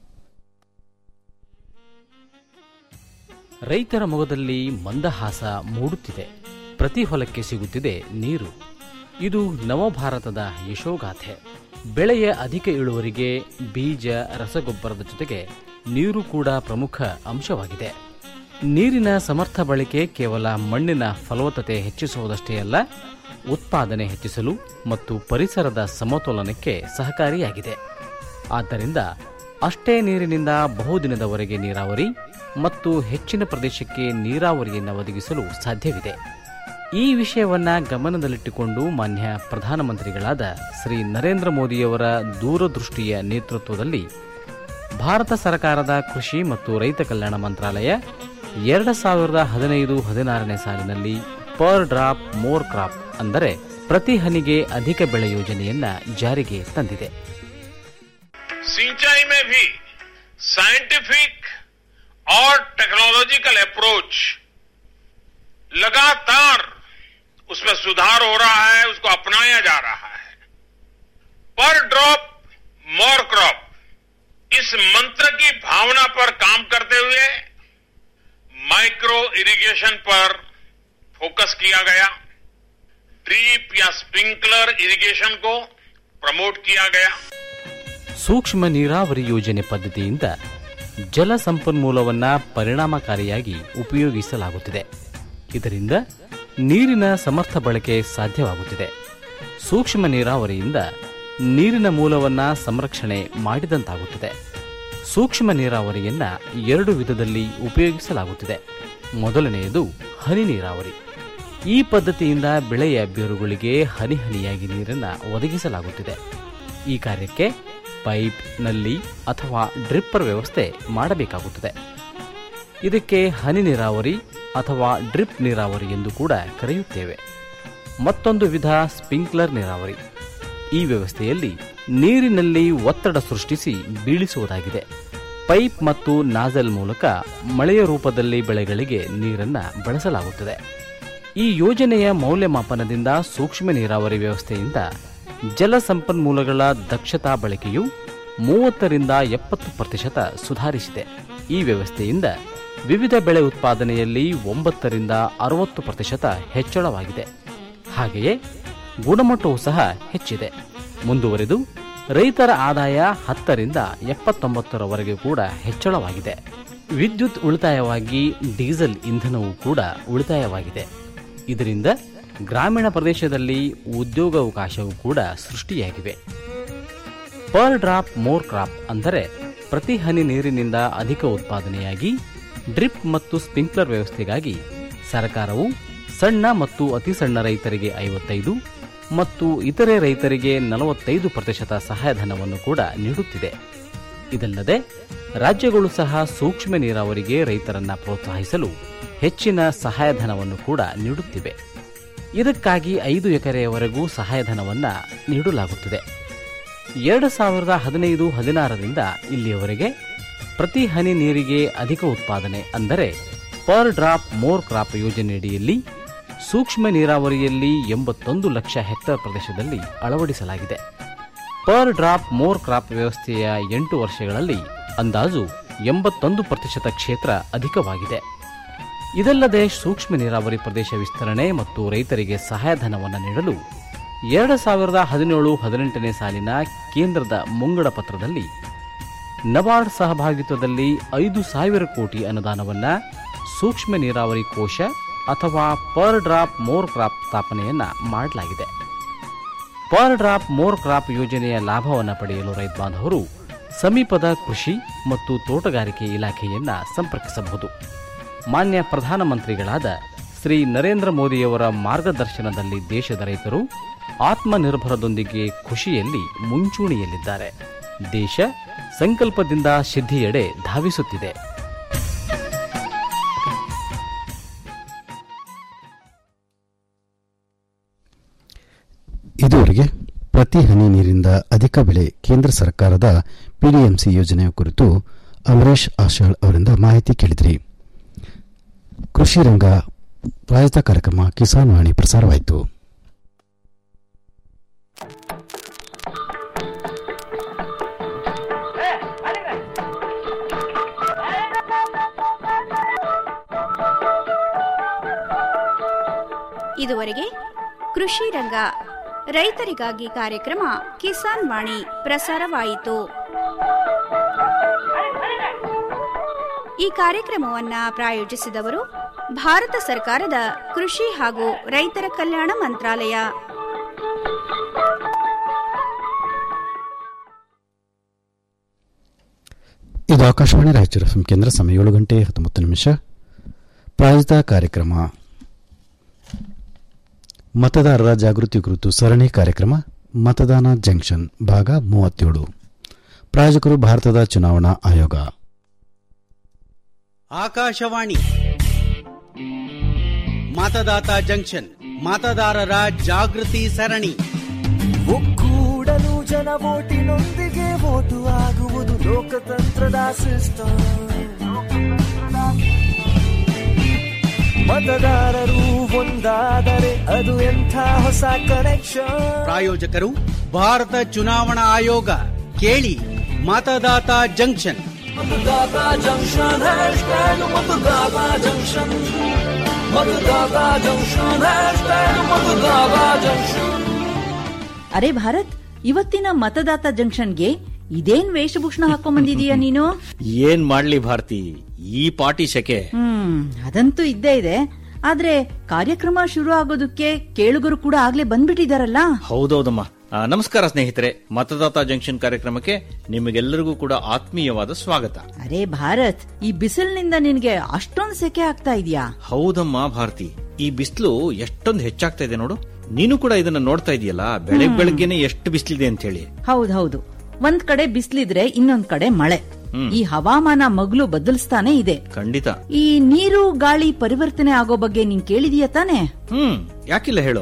ರೈತರ ಮೊಗದಲ್ಲಿ ಮಂದಹಾಸ ಮೂಡುತ್ತಿದೆ ಪ್ರತಿ ಹೊಲಕ್ಕೆ ಸಿಗುತ್ತಿದೆ ನೀರು ಇದು ನವಭಾರತದ ಯಶೋಗಾಥೆ ಬೆಳೆಯ ಅಧಿಕ ಇಳುವರಿಗೆ ಬೀಜ ರಸಗೊಬ್ಬರದ ಜೊತೆಗೆ ನೀರು ಕೂಡ ಪ್ರಮುಖ ಅಂಶವಾಗಿದೆ ನೀರಿನ ಸಮರ್ಥ ಬಳಕೆ ಕೇವಲ ಮಣ್ಣಿನ ಫಲವತ್ತತೆ ಹೆಚ್ಚಿಸುವುದಷ್ಟೇ ಅಲ್ಲ ಉತ್ಪಾದನೆ ಹೆಚ್ಚಿಸಲು ಮತ್ತು ಪರಿಸರದ ಸಮತೋಲನಕ್ಕೆ ಸಹಕಾರಿಯಾಗಿದೆ ಆದ್ದರಿಂದ ಅಷ್ಟೇ ನೀರಿನಿಂದ ಬಹುದಿನದವರೆಗೆ ನೀರಾವರಿ ಮತ್ತು ಹೆಚ್ಚಿನ ಪ್ರದೇಶಕ್ಕೆ ನೀರಾವರಿಯನ್ನು ಒದಗಿಸಲು ಸಾಧ್ಯವಿದೆ ಈ ವಿಷಯವನ್ನ ಗಮನದಲ್ಲಿಟ್ಟುಕೊಂಡು ಮಾನ್ಯ ಪ್ರಧಾನಮಂತ್ರಿಗಳಾದ ಶ್ರೀ ನರೇಂದ್ರ ಮೋದಿಯವರ ದೂರದೃಷ್ಟಿಯ ನೇತೃತ್ವದಲ್ಲಿ ಭಾರತ ಸರ್ಕಾರದ ಕೃಷಿ ಮತ್ತು ರೈತ ಕಲ್ಯಾಣ ಮಂತ್ರಾಲಯ ಎರಡು ಸಾವಿರದ ಹದಿನೈದು ಹದಿನಾರನೇ ಸಾಲಿನಲ್ಲಿ ಪರ್ ಡ್ರಾಪ್ ಮೋರ್ ಕ್ರಾಪ್ ಅಂದರೆ ಪ್ರತಿ ಹನಿಗೆ ಅಧಿಕ ಬೆಳೆ ಯೋಜನೆಯನ್ನ ಜಾರಿಗೆ ತಂದಿದೆ सिंचाई में भी साइंटिफिक और टेक्नोलॉजिकल अप्रोच लगातार उसमें सुधार हो रहा है उसको अपनाया जा रहा है पर ड्रॉप मोर क्रॉप इस मंत्र की भावना पर काम करते हुए माइक्रो इरिगेशन पर फोकस किया गया ड्रीप या स्प्रिंकलर इरिगेशन को प्रमोट किया गया ಸೂಕ್ಷ್ಮ ನೀರಾವರಿ ಯೋಜನೆ ಪದ್ಧತಿಯಿಂದ ಜಲ ಸಂಪನ್ಮೂಲವನ್ನ ಪರಿಣಾಮಕಾರಿಯಾಗಿ ಉಪಯೋಗಿಸಲಾಗುತ್ತಿದೆ ಇದರಿಂದ ನೀರಿನ ಸಮರ್ಥ ಬಳಕೆ ಸಾಧ್ಯವಾಗುತ್ತಿದೆ ಸೂಕ್ಷ್ಮ ನೀರಾವರಿಯಿಂದ ನೀರಿನ ಮೂಲವನ್ನ ಸಂರಕ್ಷಣೆ ಮಾಡಿದಂತಾಗುತ್ತದೆ ಸೂಕ್ಷ್ಮ ನೀರಾವರಿಯನ್ನ ಎರಡು ವಿಧದಲ್ಲಿ ಉಪಯೋಗಿಸಲಾಗುತ್ತಿದೆ ಮೊದಲನೆಯದು ಹನಿ ನೀರಾವರಿ ಈ ಪದ್ಧತಿಯಿಂದ ಬೆಳೆಯ ಬೇರುಗಳಿಗೆ ಹನಿ ಹನಿಯಾಗಿ ನೀರನ್ನು ಒದಗಿಸಲಾಗುತ್ತಿದೆ ಈ ಕಾರ್ಯಕ್ಕೆ ಪೈಪ್ ನಲ್ಲಿ ಅಥವಾ ಡ್ರಿಪ್ಪರ್ ವ್ಯವಸ್ಥೆ ಮಾಡಬೇಕಾಗುತ್ತದೆ ಇದಕ್ಕೆ ಹನಿ ನೀರಾವರಿ ಅಥವಾ ಡ್ರಿಪ್ ನೀರಾವರಿ ಎಂದು ಕೂಡ ಕರೆಯುತ್ತೇವೆ ಮತ್ತೊಂದು ವಿಧ ಸ್ಪ್ರಿಂಕ್ಲರ್ ನೀರಾವರಿ ಈ ವ್ಯವಸ್ಥೆಯಲ್ಲಿ ನೀರಿನಲ್ಲಿ ಒತ್ತಡ ಸೃಷ್ಟಿಸಿ ಬೀಳಿಸುವುದಾಗಿದೆ ಪೈಪ್ ಮತ್ತು ನಾಜಲ್ ಮೂಲಕ ಮಳೆಯ ರೂಪದಲ್ಲಿ ಬೆಳೆಗಳಿಗೆ ನೀರನ್ನು ಬಳಸಲಾಗುತ್ತದೆ ಈ ಯೋಜನೆಯ ಮೌಲ್ಯಮಾಪನದಿಂದ ಸೂಕ್ಷ್ಮ ನೀರಾವರಿ ವ್ಯವಸ್ಥೆಯಿಂದ ಜಲ ಸಂಪನ್ಮೂಲಗಳ ದಕ್ಷತಾ ಬಳಕೆಯು ಮೂವತ್ತರಿಂದ ಎಪ್ಪತ್ತು ಪ್ರತಿಶತ ಸುಧಾರಿಸಿದೆ ಈ ವ್ಯವಸ್ಥೆಯಿಂದ ವಿವಿಧ ಬೆಳೆ ಉತ್ಪಾದನೆಯಲ್ಲಿ ಒಂಬತ್ತರಿಂದ ಅರವತ್ತು ಪ್ರತಿಶತ ಹೆಚ್ಚಳವಾಗಿದೆ ಹಾಗೆಯೇ ಗುಣಮಟ್ಟವೂ ಸಹ ಹೆಚ್ಚಿದೆ ಮುಂದುವರೆದು ರೈತರ ಆದಾಯ ಹತ್ತರಿಂದ ಎಪ್ಪತ್ತೊಂಬತ್ತರವರೆಗೆ ಕೂಡ ಹೆಚ್ಚಳವಾಗಿದೆ ವಿದ್ಯುತ್ ಉಳಿತಾಯವಾಗಿ ಡೀಸೆಲ್ ಇಂಧನವೂ ಕೂಡ ಉಳಿತಾಯವಾಗಿದೆ ಇದರಿಂದ ಗ್ರಾಮೀಣ ಪ್ರದೇಶದಲ್ಲಿ ಉದ್ಯೋಗಾವಕಾಶವೂ ಕೂಡ ಸೃಷ್ಟಿಯಾಗಿವೆ ಪರ್ ಡ್ರಾಪ್ ಮೋರ್ ಕ್ರಾಪ್ ಅಂದರೆ ಪ್ರತಿ ಹನಿ ನೀರಿನಿಂದ ಅಧಿಕ ಉತ್ಪಾದನೆಯಾಗಿ ಡ್ರಿಪ್ ಮತ್ತು ಸ್ಪ್ರಿಂಕ್ಲರ್ ವ್ಯವಸ್ಥೆಗಾಗಿ ಸರ್ಕಾರವು ಸಣ್ಣ ಮತ್ತು ಅತಿ ಸಣ್ಣ ರೈತರಿಗೆ ಐವತ್ತೈದು ಮತ್ತು ಇತರೆ ರೈತರಿಗೆ ನಲವತ್ತೈದು ಪ್ರತಿಶತ ಸಹಾಯಧನವನ್ನು ಕೂಡ ನೀಡುತ್ತಿದೆ ಇದಲ್ಲದೆ ರಾಜ್ಯಗಳು ಸಹ ಸೂಕ್ಷ್ಮ ನೀರಾವರಿಗೆ ರೈತರನ್ನ ಪ್ರೋತ್ಸಾಹಿಸಲು ಹೆಚ್ಚಿನ ಸಹಾಯಧನವನ್ನು ಕೂಡ ನೀಡುತ್ತಿವೆ ಇದಕ್ಕಾಗಿ ಐದು ಎಕರೆಯವರೆಗೂ ಸಹಾಯಧನವನ್ನು ನೀಡಲಾಗುತ್ತದೆ ಎರಡು ಸಾವಿರದ ಹದಿನೈದು ಹದಿನಾರರಿಂದ ಇಲ್ಲಿಯವರೆಗೆ ಪ್ರತಿ ಹನಿ ನೀರಿಗೆ ಅಧಿಕ ಉತ್ಪಾದನೆ ಅಂದರೆ ಪರ್ ಡ್ರಾಪ್ ಮೋರ್ ಕ್ರಾಪ್ ಯೋಜನೆಯಡಿಯಲ್ಲಿ ಸೂಕ್ಷ್ಮ ನೀರಾವರಿಯಲ್ಲಿ ಎಂಬತ್ತೊಂದು ಲಕ್ಷ ಹೆಕ್ಟೇರ್ ಪ್ರದೇಶದಲ್ಲಿ ಅಳವಡಿಸಲಾಗಿದೆ ಪರ್ ಡ್ರಾಪ್ ಮೋರ್ ಕ್ರಾಪ್ ವ್ಯವಸ್ಥೆಯ ಎಂಟು ವರ್ಷಗಳಲ್ಲಿ ಅಂದಾಜು ಎಂಬತ್ತೊಂದು ಪ್ರತಿಶತ ಕ್ಷೇತ್ರ ಅಧಿಕವಾಗಿದೆ ಇದಲ್ಲದೆ ಸೂಕ್ಷ್ಮ ನೀರಾವರಿ ಪ್ರದೇಶ ವಿಸ್ತರಣೆ ಮತ್ತು ರೈತರಿಗೆ ಸಹಾಯಧನವನ್ನು ನೀಡಲು ಎರಡು ಸಾವಿರದ ಹದಿನೇಳು ಹದಿನೆಂಟನೇ ಸಾಲಿನ ಕೇಂದ್ರದ ಮುಂಗಡ ಪತ್ರದಲ್ಲಿ ನಬಾರ್ಡ್ ಸಹಭಾಗಿತ್ವದಲ್ಲಿ ಐದು ಸಾವಿರ ಕೋಟಿ ಅನುದಾನವನ್ನು ಸೂಕ್ಷ್ಮ ನೀರಾವರಿ ಕೋಶ ಅಥವಾ ಪರ್ ಡ್ರಾಪ್ ಮೋರ್ ಕ್ರಾಪ್ ಸ್ಥಾಪನೆಯನ್ನ ಮಾಡಲಾಗಿದೆ ಪರ್ ಡ್ರಾಪ್ ಮೋರ್ ಕ್ರಾಪ್ ಯೋಜನೆಯ ಲಾಭವನ್ನು ಪಡೆಯಲು ರೈತ ಬಾಂಧವರು ಸಮೀಪದ ಕೃಷಿ ಮತ್ತು ತೋಟಗಾರಿಕೆ ಇಲಾಖೆಯನ್ನ ಸಂಪರ್ಕಿಸಬಹುದು ಮಾನ್ಯ ಪ್ರಧಾನಮಂತ್ರಿಗಳಾದ ಶ್ರೀ ನರೇಂದ್ರ ಮೋದಿಯವರ ಮಾರ್ಗದರ್ಶನದಲ್ಲಿ ದೇಶದ ರೈತರು ಆತ್ಮನಿರ್ಭರದೊಂದಿಗೆ ಖುಷಿಯಲ್ಲಿ ಮುಂಚೂಣಿಯಲ್ಲಿದ್ದಾರೆ ದೇಶ ಸಂಕಲ್ಪದಿಂದ ಸಿದ್ಧಿಯೆಡೆ ಧಾವಿಸುತ್ತಿದೆ ಇದುವರೆಗೆ ಪ್ರತಿ ಹನಿ ನೀರಿಂದ ಅಧಿಕ ಬೆಳೆ ಕೇಂದ್ರ ಸರ್ಕಾರದ ಪಿಡಿಎಂಸಿ ಯೋಜನೆಯ ಕುರಿತು ಅಮರೇಶ್ ಆಶಾಳ್ ಅವರಿಂದ ಮಾಹಿತಿ ಕೇಳಿದ್ರಿ ಕೃಷಿ ರಂಗ ಪ್ರಾಯೋಜಿತ ಕಾರ್ಯಕ್ರಮ ಕಿಸಾನ್ ವಾಣಿ ಪ್ರಸಾರವಾಯಿತು ಇದುವರೆಗೆ ಕೃಷಿ ರಂಗ ರೈತರಿಗಾಗಿ ಕಾರ್ಯಕ್ರಮ ಕಿಸಾನ್ ವಾಣಿ ಪ್ರಸಾರವಾಯಿತು ಈ ಕಾರ್ಯಕ್ರಮವನ್ನ ಪ್ರಾಯೋಜಿಸಿದವರು ಭಾರತ ಸರ್ಕಾರದ ಕೃಷಿ ಹಾಗೂ ರೈತರ ಕಲ್ಯಾಣ ಮಂತ್ರಾಲಯ ಇದು ಆಕಾಶವಾಣಿ ರಾಯಚೂರು ಎಫ್ಎಂ ಕೇಂದ್ರ ಸಮಯ ಏಳು ಗಂಟೆ ಹತ್ತೊಂಬತ್ತು ನಿಮಿಷ ಪ್ರಾಯೋಜಿತ ಕಾರ್ಯಕ್ರಮ ಮತದಾರರ ಜಾಗೃತಿ ಕುರಿತು ಸರಣಿ ಕಾರ್ಯಕ್ರಮ ಮತದಾನ ಜಂಕ್ಷನ್ ಭಾಗ ಮೂವತ್ತೇಳು ಪ್ರಾಯೋಜಕರು ಭಾರತದ ಚುನಾವಣಾ ಆಯೋಗ ಆಕಾಶವಾಣಿ ಮತದಾತ ಜಂಕ್ಷನ್ ಮತದಾರರ ಜಾಗೃತಿ ಸರಣಿ ಒಕ್ಕೂಡಲು ಜನ ಓಟಿನೊಂದಿಗೆ ಓಟು ಆಗುವುದು ಲೋಕತಂತ್ರದ ಸಿಸ್ಟಮ್ ಮತದಾರರು ಒಂದಾದರೆ ಅದು ಎಂಥ ಹೊಸ ಕನೆಕ್ಷನ್ ಪ್ರಾಯೋಜಕರು ಭಾರತ ಚುನಾವಣಾ ಆಯೋಗ ಕೇಳಿ ಮತದಾತ ಜಂಕ್ಷನ್ ಮತದಾತ ಜಂಕ್ಷನ್ ಹ್ಯಾಶ್ಟ್ಯಾಗ್ ಮತದಾತ ಜಂಕ್ಷನ್ ಮತದಾತ ಜಂಕ್ಷನ್ ಹ್ಯಾಶ್ಟ್ಯಾಗ್ ಮತದಾತ ಜಂಕ್ಷನ್ ಅರೆ ಭಾರತ್ ಇವತ್ತಿನ ಮತದಾತ ಜಂಕ್ಷನ್ಗೆ ಇದೇನ್ ವೇಷಭೂಷಣ ಹಾಕೊಂಡ್ ಬಂದಿದೀಯ ನೀನು ಏನ್ ಮಾಡ್ಲಿ ಭಾರತಿ ಈ ಪಾಟಿ ಸೆಕೆ ಹ್ಮ್ ಅದಂತೂ ಇದ್ದೇ ಇದೆ ಆದ್ರೆ ಕಾರ್ಯಕ್ರಮ ಶುರು ಆಗೋದಕ್ಕೆ ಕೇಳುಗರು ಕೂಡ ಆಗ್ಲೇ ಬಂದ್ಬಿಟ್ಟಿದಾರಲ್ಲ ಹೌದೌದಮ್ಮ ಆ, ನಮಸ್ಕಾರ ಸ್ನೇಹಿತರೆ ಮತದಾತ ಜಂಕ್ಷನ್ ಕಾರ್ಯಕ್ರಮಕ್ಕೆ ನಿಮಗೆಲ್ಲರಿಗೂ ಕೂಡ ಆತ್ಮೀಯವಾದ ಸ್ವಾಗತ ಅರೆ ಭಾರತ್ ಈ ಬಿಸಿಲಿನಿಂದ ನಿನ್ಗೆ ಅಷ್ಟೊಂದು ಸೆಕೆ ಆಗ್ತಾ ಇದೆಯಾ ಹೌದಮ್ಮ ಭಾರತಿ ಈ ಬಿಸಿಲು ಎಷ್ಟೊಂದು ಹೆಚ್ಚಾಗ್ತಾ ಇದೆ ನೋಡು ನೀನು ಕೂಡ ಇದನ್ನ ನೋಡ್ತಾ ಇದೆಯಲ್ಲ ಬೆಳಗ್ ಬೆಳಗ್ಗೆನೆ ಎಷ್ಟು ಬಿಸಿಲಿದೆ ಅಂತ ಹೇಳಿ ಹೌದ್ ಹೌದು ಒಂದ್ ಕಡೆ ಬಿಸಿಲಿದ್ರೆ ಇನ್ನೊಂದ್ ಕಡೆ ಮಳೆ ಹ್ಮ್. ಈ ಹವಾಮಾನ ಮಗ್ಲು ಬದಲಿಸ್ತಾನೆ ಇದೆ ಖಂಡಿತ ಈ ನೀರು ಗಾಳಿ ಪರಿವರ್ತನೆ ಆಗೋ ಬಗ್ಗೆ ನೀನ್ ಕೇಳಿದೀಯ ತಾನೆ ಹ್ಮ್ ಯಾಕಿಲ್ಲ ಹೇಳು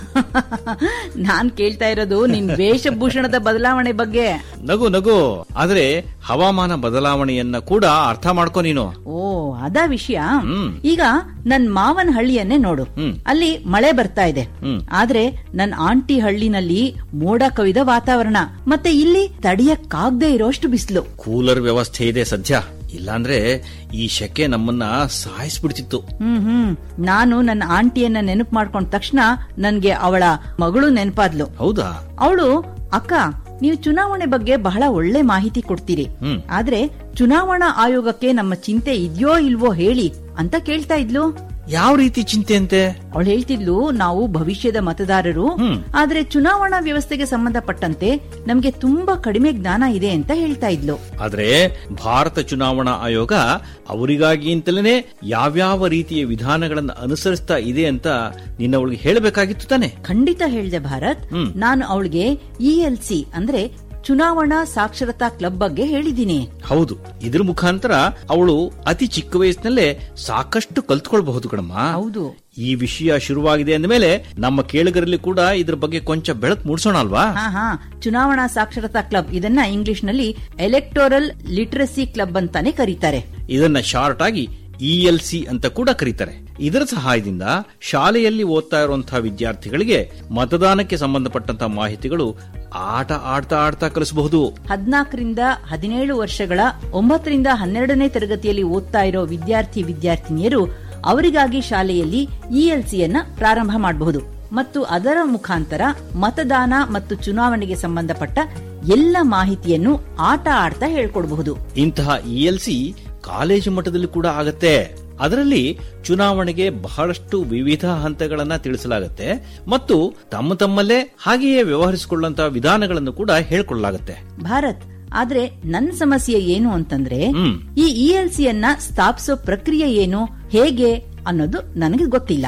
ನಾನ್ ಕೇಳ್ತಾ ಇರೋದು ನಿನ್ ವೇಷಭೂಷಣದ ಬದಲಾವಣೆ ಬಗ್ಗೆ ನಗು ನಗು ಆದ್ರೆ ಹವಾಮಾನ ಬದಲಾವಣೆಯನ್ನ ಕೂಡ ಅರ್ಥ ಮಾಡ್ಕೊ ನೀನು ಓ ಅದಾ ವಿಷಯ ಹ್ಮ್. ಈಗ ನನ್ ಮಾವನ ಹಳ್ಳಿಯನ್ನೇ ನೋಡು ಹ್ಮ್. ಅಲ್ಲಿ ಮಳೆ ಬರ್ತಾ ಇದೆ ಹ್ಮ್. ಆದ್ರೆ ನನ್ ಆಂಟಿ ಹಳ್ಳಿನಲ್ಲಿ ಮೋಡ ಕವಿದ ವಾತಾವರಣ ಮತ್ತೆ ಇಲ್ಲಿ ತಡಿಯಕ್ಕಾಗ್ದೇ ಇರೋಷ್ಟು ಬಿಸಿಲು ಕೂಲರ್ ವ್ಯವಸ್ಥೆ ಇದೆ ಸದ್ಯ ಇಲ್ಲಾಂದ್ರೆ ಈ ಶೆಕೆ ನಮ್ಮನ್ನ ಸಾಯಿಸ್ಬಿಡ್ತಿತ್ತು ಹ್ಮ್ ಹ್ಮ್ ನಾನು ನನ್ನ ಆಂಟಿಯನ್ನ ನೆನಪು ಮಾಡ್ಕೊಂಡ ತಕ್ಷಣ ನನ್ಗೆ ಅವಳ ಮಗಳು ನೆನಪಾದ್ಲು ಹೌದಾ ಅವಳು ಅಕ್ಕ ನೀವು ಚುನಾವಣೆ ಬಗ್ಗೆ ಬಹಳ ಒಳ್ಳೆ ಮಾಹಿತಿ ಕೊಡ್ತೀರಿ ಹ್ಮ್ ಆದ್ರೆ ಚುನಾವಣಾ ಆಯೋಗಕ್ಕೆ ನಮ್ಮ ಚಿಂತೆ ಇದೆಯೋ ಇಲ್ವೋ ಹೇಳಿ ಅಂತ ಕೇಳ್ತಾ ಇದ್ಲು ಯಾವ ರೀತಿ ಚಿಂತೆ ಅಂತೆ ಅವಳು ಹೇಳ್ತಿದ್ಲು ನಾವು ಭವಿಷ್ಯದ ಮತದಾರರು ಆದ್ರೆ ಚುನಾವಣಾ ವ್ಯವಸ್ಥೆಗೆ ಸಂಬಂಧಪಟ್ಟಂತೆ ನಮ್ಗೆ ತುಂಬಾ ಕಡಿಮೆ ಜ್ಞಾನ ಇದೆ ಅಂತ ಹೇಳ್ತಾ ಇದ್ಲು ಆದ್ರೆ ಭಾರತ ಚುನಾವಣಾ ಆಯೋಗ ಅವರಿಗಾಗಿ ಅಂತಲೇ ಯಾವ್ಯಾವ ರೀತಿಯ ವಿಧಾನಗಳನ್ನು ಅನುಸರಿಸ್ತಾ ಇದೆ ಅಂತ ನಿನ್ನ ಅವಳಿಗೆ ಹೇಳಬೇಕಾಗಿತ್ತು ತಾನೆ ಖಂಡಿತ ಹೇಳ್ದೆ ಭಾರತ್ ಹ್ಮ್. ನಾನು ಅವಳಿಗೆ ಇಎಲ್ಸಿ ಅಂದ್ರೆ ಚುನಾವಣಾ ಸಾಕ್ಷರತಾ ಕ್ಲಬ್ ಬಗ್ಗೆ ಹೇಳಿದ್ದೀನಿ ಹೌದು ಇದ್ರ ಮುಖಾಂತರ ಅವಳು ಅತಿ ಚಿಕ್ಕ ವಯಸ್ಸಿನಲ್ಲೇ ಸಾಕಷ್ಟು ಕಲ್ತ್ಕೊಳ್ಬಹುದು ಕಣಮ್ಮ ಹೌದು ಈ ವಿಷಯ ಶುರುವಾಗಿದೆ ಅಂದಮೇಲೆ ನಮ್ಮ ಕೇಳುಗರಲ್ಲಿ ಕೂಡ ಇದ್ರ ಬಗ್ಗೆ ಕೊಂಚ ಬೆಳಕು ಮೂಡಿಸೋಣ ಅಲ್ವಾ ಹಾ ಹಾ ಚುನಾವಣಾ ಸಾಕ್ಷರತಾ ಕ್ಲಬ್ ಇದನ್ನ ಇಂಗ್ಲಿಷ್ ನಲ್ಲಿ ಎಲೆಕ್ಟೋರಲ್ ಲಿಟರಸಿ ಕ್ಲಬ್ ಅಂತಾನೆ ಕರೀತಾರೆ ಇದನ್ನ ಶಾರ್ಟ್ ಆಗಿ ಇಎಲ್ಸಿ ಅಂತ ಕೂಡ ಕರೀತಾರೆ ಇದರ ಸಹಾಯದಿಂದ ಶಾಲೆಯಲ್ಲಿ ಓದ್ತಾ ಇರುವಂತಹ ವಿದ್ಯಾರ್ಥಿಗಳಿಗೆ ಮತದಾನಕ್ಕೆ ಸಂಬಂಧಪಟ್ಟಂತಹ ಮಾಹಿತಿಗಳು ಆಟ ಆಡ್ತಾ ಆಡ್ತಾ ಕಲಿಸಬಹುದು ಹದಿನಾಲ್ಕರಿಂದ ಹದಿನೇಳು ವರ್ಷಗಳ ಒಂಬತ್ತರಿಂದ ಹನ್ನೆರಡನೇ ತರಗತಿಯಲ್ಲಿ ಓದ್ತಾ ಇರೋ ವಿದ್ಯಾರ್ಥಿ ವಿದ್ಯಾರ್ಥಿನಿಯರು ಅವರಿಗಾಗಿ ಶಾಲೆಯಲ್ಲಿ ಇಎಲ್ಸಿಯನ್ನ ಪ್ರಾರಂಭ ಮಾಡಬಹುದು ಮತ್ತು ಅದರ ಮುಖಾಂತರ ಮತದಾನ ಮತ್ತು ಚುನಾವಣೆಗೆ ಸಂಬಂಧಪಟ್ಟ ಎಲ್ಲ ಮಾಹಿತಿಯನ್ನು ಆಟ ಆಡ್ತಾ ಹೇಳ್ಕೊಡಬಹುದು ಇಂತಹ ಇಎಲ್ಸಿ ಕಾಲೇಜು ಮಟ್ಟದಲ್ಲಿ ಕೂಡ ಆಗತ್ತೆ ಅದರಲ್ಲಿ ಚುನಾವಣೆಗೆ ಬಹಳಷ್ಟು ವಿವಿಧ ಹಂತಗಳನ್ನ ತಿಳಿಸಲಾಗುತ್ತೆ ಮತ್ತು ತಮ್ಮ ತಮ್ಮಲ್ಲೇ ಹಾಗೆಯೇ ವ್ಯವಹರಿಸಿಕೊಳ್ಳುವಂತಹ ವಿಧಾನಗಳನ್ನು ಕೂಡ ಹೇಳ್ಕೊಳ್ಳಲಾಗುತ್ತೆ ಭಾರತ್ ಆದ್ರೆ ನನ್ ಸಮಸ್ಯೆ ಏನು ಅಂತಂದ್ರೆ ಹ್ಮ್. ಈ ಇಎಲ್ಸಿಯನ್ನ ಸ್ಥಾಪಿಸೋ ಪ್ರಕ್ರಿಯೆ ಏನು ಹೇಗೆ ಅನ್ನೋದು ನನಗೆ ಗೊತ್ತಿಲ್ಲ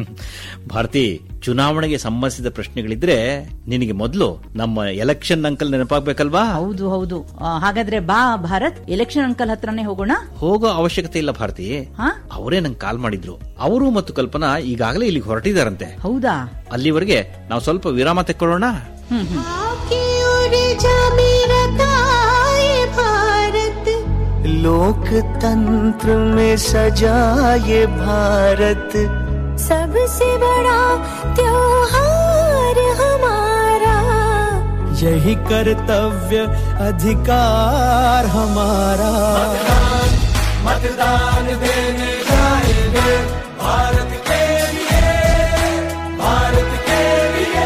ಭಾರತಿ ಚುನಾವಣೆಗೆ ಸಂಬಂಧಿಸಿದ ಪ್ರಶ್ನೆಗಳಿದ್ರೆ ನಿನಗೆ ಮೊದಲು ನಮ್ಮ ಎಲೆಕ್ಷನ್ ಅಂಕಲ್ ನೆನಪಾಗ್ಬೇಕಲ್ವಾ ಹೌದು ಹೌದು ಆ, ಹಾಗಾದ್ರೆ ಬಾ ಭಾರತ್ ಎಲೆಕ್ಷನ್ ಅಂಕಲ್ ಹತ್ರನೇ ಹೋಗೋಣ ಹೋಗೋ ಅವಶ್ಯಕತೆ ಇಲ್ಲ ಭಾರತಿ ಹಾ ಅವರೇ ನಂಗೆ ಕಾಲ್ ಮಾಡಿದ್ರು ಅವರು ಮತ್ತು ಕಲ್ಪನಾ ಈಗಾಗಲೇ ಇಲ್ಲಿಗೆ ಹೊರಟಿದಾರಂತೆ ಹೌದಾ ಅಲ್ಲಿವರೆಗೆ ನಾವು ಸ್ವಲ್ಪ ವಿರಾಮ ತೆಕ್ಕೊಳ್ಳೋಣ ಹ್ಮ್ ಹ್ಮ್ लोकतंत्र में सजा ये भारत सबसे बड़ा त्योहार हमारा यही कर्तव्य अधिकार हमारा मतदान देने जाएंगे भारत के लिए भारत के लिए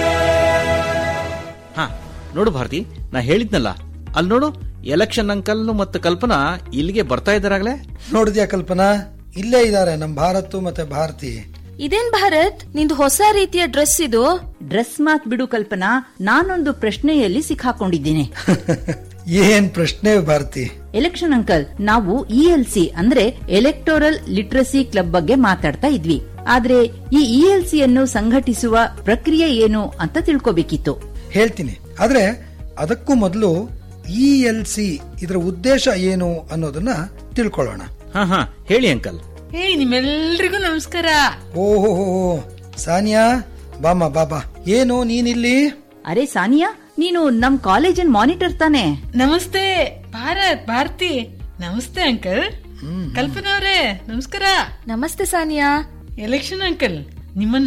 ಹಾ ನೋಡು ಭಾರತಿ ನಾ ಹೇಳಿದ್ನಲ್ಲ ಅಲ್ಲಿ ನೋಡು ಎಲೆಕ್ಷನ್ ಅಂಕಲ್ ಮತ್ತು ಕಲ್ಪನಾ ಇಲ್ಲಿಗೆ ಬರ್ತಾ ಇದ್ದಾರಾಗ್ಲೇ ನೋಡಿದ್ಯಾ ಕಲ್ಪನಾ ಇಲ್ಲೇ ಇದ್ದಾರೆ ನಮ್ ಭಾರತ್ ಮತ್ತೆ ಭಾರತಿ ಇದೇನ್ ಭಾರತ್ ನಿಂದು ಹೊಸ ರೀತಿಯ ಡ್ರೆಸ್ ಇದು ಡ್ರೆಸ್ ಮಾತ್ ಬಿಡು ಕಲ್ಪನಾ ನಾನೊಂದು ಪ್ರಶ್ನೆಯಲ್ಲಿ ಸಿಕ್ಕಾಕೊಂಡಿದ್ದೀನಿ ಏನ್ ಪ್ರಶ್ನೆ ಭಾರತಿ ಎಲೆಕ್ಷನ್ ಅಂಕಲ್ ನಾವು ಇಎಲ್ಸಿ ಅಂದ್ರೆ ಎಲೆಕ್ಟೋರಲ್ ಲಿಟ್ರಸಿ ಕ್ಲಬ್ ಬಗ್ಗೆ ಮಾತಾಡ್ತಾ ಇದ್ವಿ ಆದ್ರೆ ಈ ಇಎಲ್ಸಿ ಅನ್ನು ಸಂಘಟಿಸುವ ಪ್ರಕ್ರಿಯೆ ಏನು ಅಂತ ತಿಳ್ಕೊಬೇಕಿತ್ತು ಹೇಳ್ತೀನಿ ಆದ್ರೆ ಅದಕ್ಕೂ ಮೊದಲು ಇ ಎಲ್ ಸಿ ಇದರ ಉದ್ದೇಶ ಏನು ಅನ್ನೋದನ್ನ ತಿಳ್ಕೊಳ್ಳೋಣ ಹಾ ಹಾ ಹೇಳಿ ಅಂಕಲ್ ಹೇ ನಿಮ್ಮೆಲ್ರಿಗೂ ನಮಸ್ಕಾರ ಓಹೋ ಸಾನಿಯಾ ಬಾಮ ಬಾಬಾ ಏನು ನೀನಿಲ್ಲಿ ಅರೆ ಸಾನಿಯಾ ನೀನು ನಮ್ ಕಾಲೇಜನ್ ಮಾನಿಟರ್ ತಾನೆ ನಮಸ್ತೆ ಭಾರತ್ ಭಾರತಿ ನಮಸ್ತೆ ಅಂಕಲ್ ಕಲ್ಪನಾ ಅವರೇ ನಮಸ್ಕಾರ ನಮಸ್ತೆ ಸಾನಿಯಾ ಎಲೆಕ್ಷನ್ ಅಂಕಲ್ ನಿಮ್ಮನ್ನ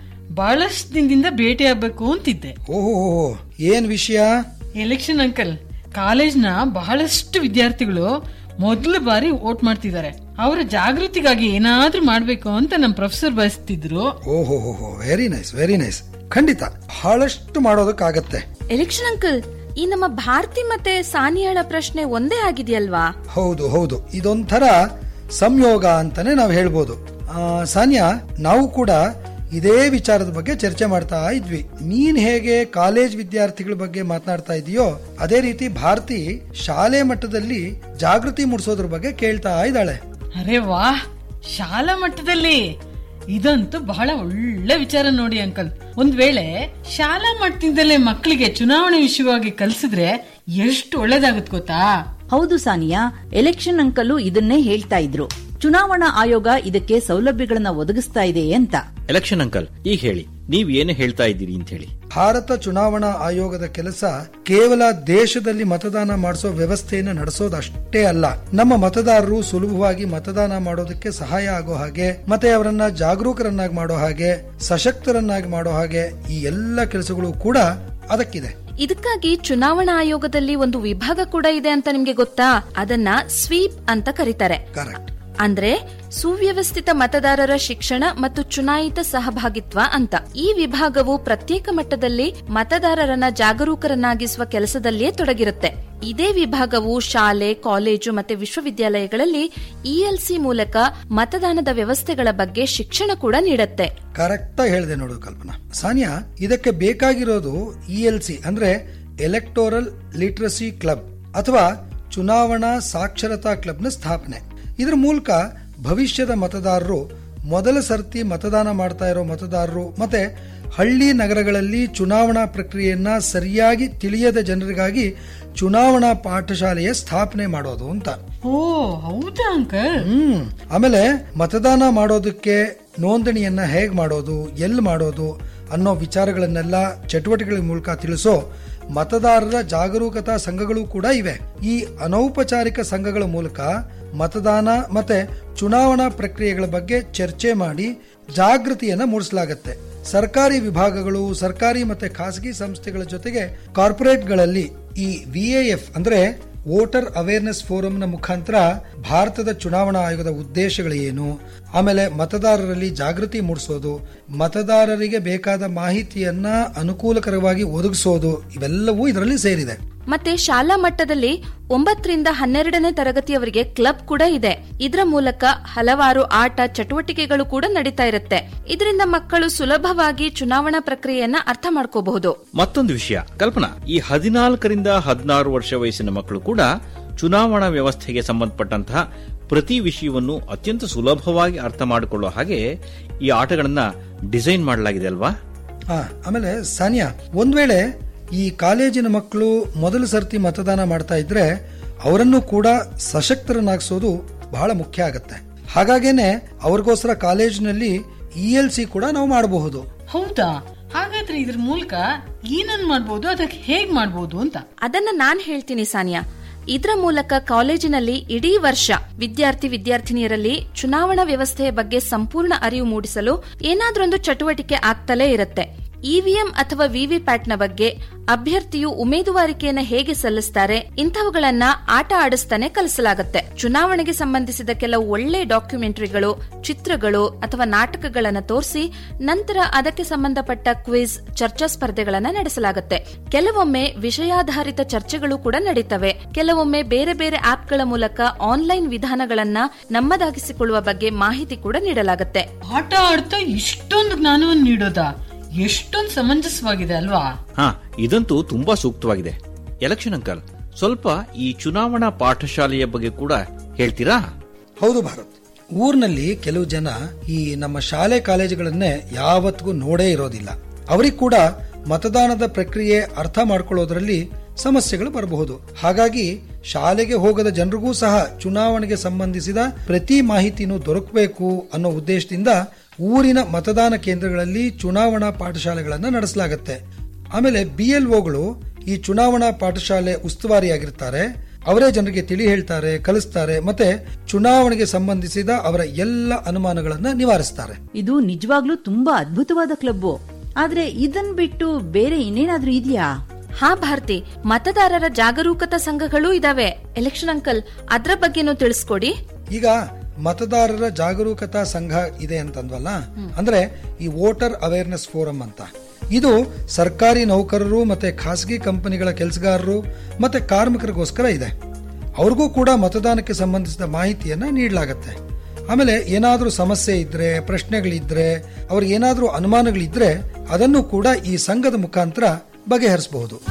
ಬಹಳಷ್ಟು ದಿನದಿಂದ ಭೇಟಿ ಆಗ್ಬೇಕು ಅಂತಿದ್ದೆ ಓಹೋ ಏನ್ ವಿಷಯ ಎಲೆಕ್ಷನ್ ಅಂಕಲ್ ಕಾಲೇಜ್ನ ಬಹಳಷ್ಟು ವಿದ್ಯಾರ್ಥಿಗಳು ಮೊದಲ ಬಾರಿ ವೋಟ್ ಮಾಡ್ತಿದ್ದಾರೆ ಅವರ ಜಾಗೃತಿಗಾಗಿ ಏನಾದ್ರೂ ಮಾಡ್ಬೇಕು ಅಂತ ನಮ್ ಪ್ರೊಫೆಸರ್ ಬಯಸ್ತಿದ್ರು ಓಹೋ ವೆರಿ ನೈಸ್ ವೆರಿ ನೈಸ್ ಖಂಡಿತ ಬಹಳಷ್ಟು ಮಾಡೋದಕ್ಕಾಗತ್ತೆ ಎಲೆಕ್ಷನ್ ಅಂಕಲ್ ಈ ನಮ್ಮ ಭಾರತಿ ಮತ್ತೆ ಸಾನಿಯಾಳ ಪ್ರಶ್ನೆ ಒಂದೇ ಆಗಿದೆಯಲ್ವಾ ಹೌದು ಹೌದು ಇದೊಂಥರ ಸಂಯೋಗ ಅಂತಾನೆ ನಾವು ಹೇಳ್ಬೋದು ಆ, ಸಾನ್ಯಾ ನಾವು ಕೂಡ ಇದೇ ವಿಚಾರದ ಬಗ್ಗೆ ಚರ್ಚೆ ಮಾಡ್ತಾ ಇದ್ವಿ ನೀನ್ ಹೇಗೆ ಕಾಲೇಜ್ ವಿದ್ಯಾರ್ಥಿಗಳ ಬಗ್ಗೆ ಮಾತನಾಡ್ತಾ ಇದೆಯೋ ಅದೇ ರೀತಿ ಭಾರತಿ ಶಾಲೆ ಮಟ್ಟದಲ್ಲಿ ಜಾಗೃತಿ ಮೂಡಿಸೋದ್ರ ಬಗ್ಗೆ ಕೇಳ್ತಾ ಇದ್ದಾಳೆ ಅರೆ ವಾ ಶಾಲಾ ಮಟ್ಟದಲ್ಲಿ ಇದಂತೂ ಬಹಳ ಒಳ್ಳೆ ವಿಚಾರ ನೋಡಿ ಅಂಕಲ್ ಒಂದ್ ವೇಳೆ ಶಾಲಾ ಮಟ್ಟದಿಂದಲೇ ಮಕ್ಕಳಿಗೆ ಚುನಾವಣೆ ವಿಷಯವಾಗಿ ಕಲ್ಸಿದ್ರೆ ಎಷ್ಟು ಒಳ್ಳೇದಾಗುತ್ತೆ ಗೊತ್ತಾ ಹೌದು ಸಾನಿಯಾ ಎಲೆಕ್ಷನ್ ಅಂಕಲು ಇದನ್ನೇ ಹೇಳ್ತಾ ಇದ್ರು ಚುನಾವಣಾ ಆಯೋಗ ಇದಕ್ಕೆ ಸೌಲಭ್ಯಗಳನ್ನ ಒದಗಿಸ್ತಾ ಇದೆ ಅಂತ ಎಲೆಕ್ಷನ್ ಅಂಕಲ್ ಈಗ ಹೇಳಿ ನೀವ್ ಏನು ಹೇಳ್ತಾ ಇದ್ದೀರಿ ಅಂತ ಹೇಳಿ ಭಾರತ ಚುನಾವಣಾ ಆಯೋಗದ ಕೆಲಸ ಕೇವಲ ದೇಶದಲ್ಲಿ ಮತದಾನ ಮಾಡಿಸೋ ವ್ಯವಸ್ಥೆಯನ್ನು ನಡೆಸೋದಷ್ಟೇ ಅಲ್ಲ ನಮ್ಮ ಮತದಾರರು ಸುಲಭವಾಗಿ ಮತದಾನ ಮಾಡೋದಕ್ಕೆ ಸಹಾಯ ಆಗೋ ಹಾಗೆ ಮತ್ತೆ ಅವರನ್ನ ಜಾಗರೂಕರನ್ನಾಗಿ ಮಾಡೋ ಹಾಗೆ ಸಶಕ್ತರನ್ನಾಗಿ ಮಾಡೋ ಹಾಗೆ ಈ ಎಲ್ಲ ಕೆಲಸಗಳು ಕೂಡ ಅದಕ್ಕಿದೆ ಇದಕ್ಕಾಗಿ ಚುನಾವಣಾ ಆಯೋಗದಲ್ಲಿ ಒಂದು ವಿಭಾಗ ಕೂಡ ಇದೆ ಅಂತ ನಿಮ್ಗೆ ಗೊತ್ತಾ ಅದನ್ನ ಸ್ವೀಪ್ ಅಂತ ಕರೀತಾರೆ ಕರೆಕ್ಟ್ ಅಂದ್ರೆ ಸುವ್ಯವಸ್ಥಿತ ಮತದಾರರ ಶಿಕ್ಷಣ ಮತ್ತು ಚುನಾಯಿತ ಸಹಭಾಗಿತ್ವ ಅಂತ ಈ ವಿಭಾಗವು ಪ್ರತ್ಯೇಕ ಮಟ್ಟದಲ್ಲಿ ಮತದಾರರನ್ನ ಜಾಗರೂಕರನ್ನಾಗಿಸುವ ಕೆಲಸದಲ್ಲಿಯೇ ತೊಡಗಿರುತ್ತೆ ಇದೇ ವಿಭಾಗವು ಶಾಲೆ ಕಾಲೇಜು ಮತ್ತೆ ವಿಶ್ವವಿದ್ಯಾಲಯಗಳಲ್ಲಿ ಇಎಲ್ಸಿ ಮೂಲಕ ಮತದಾನದ ವ್ಯವಸ್ಥೆಗಳ ಬಗ್ಗೆ ಶಿಕ್ಷಣ ಕೂಡ ನೀಡುತ್ತೆ ಕರೆಕ್ಟ್ ಹೇಳಿದೆ ನೋಡು ಕಲ್ಪನಾ ಸಾನಿಯಾ ಇದಕ್ಕೆ ಬೇಕಾಗಿರೋದು ಇ ಎಲ್ ಸಿ ಅಂದ್ರೆ ಎಲೆಕ್ಟೋರಲ್ ಲಿಟ್ರಸಿ ಕ್ಲಬ್ ಅಥವಾ ಚುನಾವಣಾ ಸಾಕ್ಷರತಾ ಕ್ಲಬ್ನ ಸ್ಥಾಪನೆ ಇದರ ಮೂಲಕ ಭವಿಷ್ಯದ ಮತದಾರರು ಮೊದಲ ಸರ್ತಿ ಮತದಾನ ಮಾಡ್ತಾ ಇರೋ ಮತದಾರರು ಮತ್ತೆ ಹಳ್ಳಿ ನಗರಗಳಲ್ಲಿ ಚುನಾವಣಾ ಪ್ರಕ್ರಿಯೆಯನ್ನ ಸರಿಯಾಗಿ ತಿಳಿಯದ ಜನರಿಗಾಗಿ ಚುನಾವಣಾ ಪಾಠಶಾಲೆಯ ಸ್ಥಾಪನೆ ಮಾಡೋದು ಅಂತ ಓ ಹೌದಾ ಅಂಕಲ್ ಹ್ಮ್ ಆಮೇಲೆ ಮತದಾನ ಮಾಡೋದಕ್ಕೆ ನೋಂದಣಿಯನ್ನ ಹೇಗ್ ಮಾಡೋದು ಎಲ್ಲಿ ಮಾಡೋದು ಅನ್ನೋ ವಿಚಾರಗಳನ್ನೆಲ್ಲ ಚಟುವಟಿಕೆಗಳ ಮೂಲಕ ತಿಳಿಸೋ ಮತದಾರರ ಜಾಗರೂಕತಾ ಸಂಘಗಳು ಕೂಡ ಇವೆ ಈ ಅನೌಪಚಾರಿಕ ಸಂಘಗಳ ಮೂಲಕ ಮತದಾನ ಮತ್ತೆ ಚುನಾವಣಾ ಪ್ರಕ್ರಿಯೆಗಳ ಬಗ್ಗೆ ಚರ್ಚೆ ಮಾಡಿ ಜಾಗೃತಿಯನ್ನ ಮೂಡಿಸಲಾಗುತ್ತೆ ಸರ್ಕಾರಿ ವಿಭಾಗಗಳು ಸರ್ಕಾರಿ ಮತ್ತೆ ಖಾಸಗಿ ಸಂಸ್ಥೆಗಳ ಜೊತೆಗೆ ಕಾರ್ಪೊರೇಟ್ಗಳಲ್ಲಿ ಈ ವಿಎಎಫ್ ಅಂದ್ರೆ ವೋಟರ್ ಅವೇರ್ನೆಸ್ ಫೋರಂನ ಮುಖಾಂತರ ಭಾರತದ ಚುನಾವಣಾ ಆಯೋಗದ ಉದ್ದೇಶಗಳು ಏನು ಆಮೇಲೆ ಮತದಾರರಲ್ಲಿ ಜಾಗೃತಿ ಮೂಡಿಸೋದು ಮತದಾರರಿಗೆ ಬೇಕಾದ ಮಾಹಿತಿಯನ್ನ ಅನುಕೂಲಕರವಾಗಿ ಒದಗಿಸೋದು ಇವೆಲ್ಲವೂ ಇದರಲ್ಲಿ ಸೇರಿದೆ ಮತ್ತೆ ಶಾಲಾ ಮಟ್ಟದಲ್ಲಿ ಒಂಬತ್ತರಿಂದ ಹನ್ನೆರಡನೇ ತರಗತಿಯವರಿಗೆ ಕ್ಲಬ್ ಕೂಡ ಇದೆ ಇದರ ಮೂಲಕ ಹಲವಾರು ಆಟ ಚಟುವಟಿಕೆಗಳು ಕೂಡ ನಡೀತಾ ಇರುತ್ತೆ ಇದರಿಂದ ಮಕ್ಕಳು ಸುಲಭವಾಗಿ ಚುನಾವಣಾ ಪ್ರಕ್ರಿಯೆಯನ್ನ ಅರ್ಥ ಮಾಡ್ಕೋಬಹುದು ಮತ್ತೊಂದು ವಿಷಯ ಕಲ್ಪನಾ ಈ ಹದಿನಾಲ್ಕರಿಂದ ಹದಿನಾರು ವರ್ಷ ವಯಸ್ಸಿನ ಮಕ್ಕಳು ಕೂಡ ಚುನಾವಣಾ ವ್ಯವಸ್ಥೆಗೆ ಸಂಬಂಧಪಟ್ಟಂತಹ ಪ್ರತಿ ವಿಷಯವನ್ನು ಅತ್ಯಂತ ಸುಲಭವಾಗಿ ಅರ್ಥ ಮಾಡಿಕೊಳ್ಳುವ ಹಾಗೆ ಈ ಆಟಗಳನ್ನ ಡಿಸೈನ್ ಮಾಡಲಾಗಿದೆ ಅಲ್ವಾ ಆ, ಆಮೇಲೆ ಸಾನಿಯಾ ಒಂದ್ ವೇಳೆ ಈ ಕಾಲೇಜಿನ ಮಕ್ಕಳು ಮೊದಲ ಸರ್ತಿ ಮತದಾನ ಮಾಡ್ತಾ ಇದ್ರೆ ಅವರನ್ನು ಕೂಡ ಸಶಕ್ತರನ್ನಾಗಿಸೋದು ಬಹಳ ಮುಖ್ಯ ಆಗತ್ತೆ ಹಾಗಾಗೇನೆ ಅವ್ರಿಗೋಸ್ಕರ ಕಾಲೇಜಿನಲ್ಲಿ ಇ ಎಲ್ ಸಿ ಕೂಡ ನಾವು ಮಾಡಬಹುದು ಹೌದಾ ಹಾಗಾದ್ರೆ ಇದ್ರ ಮೂಲಕ ಏನನ್ ಮಾಡ್ಬೋದು ಅದಕ್ಕೆ ಹೇಗ್ ಮಾಡ್ಬೋದು ಅಂತ ಅದನ್ನ ನಾನ್ ಹೇಳ್ತೀನಿ ಸಾನಿಯಾ ಇದರ ಮೂಲಕ ಕಾಲೇಜಿನಲ್ಲಿ ಇಡೀ ವರ್ಷ ವಿದ್ಯಾರ್ಥಿ ವಿದ್ಯಾರ್ಥಿನಿಯರಲ್ಲಿ ಚುನಾವಣಾ ವ್ಯವಸ್ಥೆಯ ಬಗ್ಗೆ ಸಂಪೂರ್ಣ ಅರಿವು ಮೂಡಿಸಲು ಏನಾದ್ರೊಂದು ಚಟುವಟಿಕೆ ಆಗ್ತಲೇ ಇರುತ್ತೆ ಇವಿಎಂ ಅಥವಾ ವಿವಿಪ್ಯಾಟ್ನ ಬಗ್ಗೆ ಅಭ್ಯರ್ಥಿಯು ಉಮೇದುವಾರಿಕೆಯನ್ನ ಹೇಗೆ ಸಲ್ಲಿಸ್ತಾರೆ ಇಂಥವುಗಳನ್ನ ಆಟ ಆಡಿಸ್ತಾನೆ ಕಲಿಸಲಾಗುತ್ತೆ ಚುನಾವಣೆಗೆ ಸಂಬಂಧಿಸಿದ ಕೆಲವು ಒಳ್ಳೆ ಡಾಕ್ಯುಮೆಂಟರಿಗಳು ಚಿತ್ರಗಳು ಅಥವಾ ನಾಟಕಗಳನ್ನ ತೋರಿಸಿ ನಂತರ ಅದಕ್ಕೆ ಸಂಬಂಧಪಟ್ಟ ಕ್ವಿಜ್ ಚರ್ಚಾ ಸ್ಪರ್ಧೆಗಳನ್ನ ನಡೆಸಲಾಗುತ್ತೆ ಕೆಲವೊಮ್ಮೆ ವಿಷಯಾಧಾರಿತ ಚರ್ಚೆಗಳು ಕೂಡ ನಡೀತವೆ ಕೆಲವೊಮ್ಮೆ ಬೇರೆ ಬೇರೆ ಆಪ್ಗಳ ಮೂಲಕ ಆನ್ಲೈನ್ ವಿಧಾನಗಳನ್ನ ನಮ್ಮದಾಗಿಸಿಕೊಳ್ಳುವ ಬಗ್ಗೆ ಮಾಹಿತಿ ಕೂಡ ನೀಡಲಾಗುತ್ತೆ ಆಟ ಆಡ್ತಾ ಇಷ್ಟೊಂದು ಜ್ಞಾನವನ್ನು ನೀಡೋದಾ ಎಷ್ಟೊಂದು ಸಮಂಜಸವಾಗಿದೆ ಅಲ್ವಾ ಹಾ ಇದಂತೂ ತುಂಬಾ ಸೂಕ್ತವಾಗಿದೆ ಎಲೆಕ್ಷನ್ ಅಂಕಲ್ ಸ್ವಲ್ಪ ಈ ಚುನಾವಣಾ ಪಾಠಶಾಲೆಯ ಬಗ್ಗೆ ಕೂಡ ಹೇಳ್ತೀರಾ ಹೌದು ಭಾರತ್ ಊರಿನಲ್ಲಿ ಕೆಲವು ಜನ ಈ ನಮ್ಮ ಶಾಲೆ ಕಾಲೇಜುಗಳನ್ನೇ ಯಾವತ್ತಿಗೂ ನೋಡೇ ಇರೋದಿಲ್ಲ ಅವರಿಗೆ ಕೂಡ ಮತದಾನದ ಪ್ರಕ್ರಿಯೆ ಅರ್ಥ ಮಾಡ್ಕೊಳ್ಳೋದ್ರಲ್ಲಿ ಸಮಸ್ಯೆಗಳು ಬರಬಹುದು ಹಾಗಾಗಿ ಶಾಲೆಗೆ ಹೋಗದ ಜನರಿಗೂ ಸಹ ಚುನಾವಣೆಗೆ ಸಂಬಂಧಿಸಿದ ಪ್ರತಿ ಮಾಹಿತಿನೂ ದೊರಕಬೇಕು ಅನ್ನೋ ಉದ್ದೇಶದಿಂದ ಊರಿನ ಮತದಾನ ಕೇಂದ್ರಗಳಲ್ಲಿ ಚುನಾವಣಾ ಪಾಠಶಾಲೆಗಳನ್ನು ನಡೆಸಲಾಗುತ್ತೆ ಆಮೇಲೆ ಬಿ ಎಲ್ ಒಗಳು ಈ ಚುನಾವಣಾ ಪಾಠಶಾಲೆ ಉಸ್ತುವಾರಿಯಾಗಿರ್ತಾರೆ ಅವರೇ ಜನರಿಗೆ ತಿಳಿ ಹೇಳ್ತಾರೆ ಕಲಿಸ್ತಾರೆ ಮತ್ತೆ ಚುನಾವಣೆಗೆ ಸಂಬಂಧಿಸಿದ ಅವರ ಎಲ್ಲ ಅನುಮಾನಗಳನ್ನ ನಿವಾರಿಸ್ತಾರೆ ಇದು ನಿಜವಾಗ್ಲೂ ತುಂಬಾ ಅದ್ಭುತವಾದ ಕ್ಲಬ್ಬು ಆದ್ರೆ ಇದನ್ ಬಿಟ್ಟು ಬೇರೆ ಇನ್ನೇನಾದ್ರೂ ಇದೆಯಾ ಹಾ ಭಾರತಿ ಮತದಾರರ ಜಾಗರೂಕತಾ ಸಂಘಗಳೂ ಇದಾವೆ ಎಲೆಕ್ಷನ್ ಅಂಕಲ್ ಅದ್ರ ಬಗ್ಗೆನೂ ತಿಳಿಸ್ಕೊಡಿ ಈಗ ಮತದಾರರ ಜಾಗರೂಕತಾ ಸಂಘ ಇದೆ ಅಂತಂದ್ವಲ್ಲ ಅಂದ್ರೆ ಈ ವೋಟರ್ ಅವೇರ್ನೆಸ್ ಫೋರಂ ಅಂತ ಇದು ಸರ್ಕಾರಿ ನೌಕರರು ಮತ್ತೆ ಖಾಸಗಿ ಕಂಪನಿಗಳ ಕೆಲಸಗಾರರು ಮತ್ತೆ ಕಾರ್ಮಿಕರಿಗೋಸ್ಕರ ಇದೆ ಅವ್ರಿಗೂ ಕೂಡ ಮತದಾನಕ್ಕೆ ಸಂಬಂಧಿಸಿದ ಮಾಹಿತಿಯನ್ನ ನೀಡಲಾಗತ್ತೆ ಆಮೇಲೆ ಏನಾದ್ರೂ ಸಮಸ್ಯೆ ಇದ್ರೆ ಪ್ರಶ್ನೆಗಳಿದ್ರೆ ಅವ್ರಿಗೆ ಏನಾದ್ರೂ ಅನುಮಾನಗಳಿದ್ರೆ ಅದನ್ನು ಕೂಡ ಈ ಸಂಘದ ಮುಖಾಂತರ ಬಗೆಹರಿಸಬಹುದು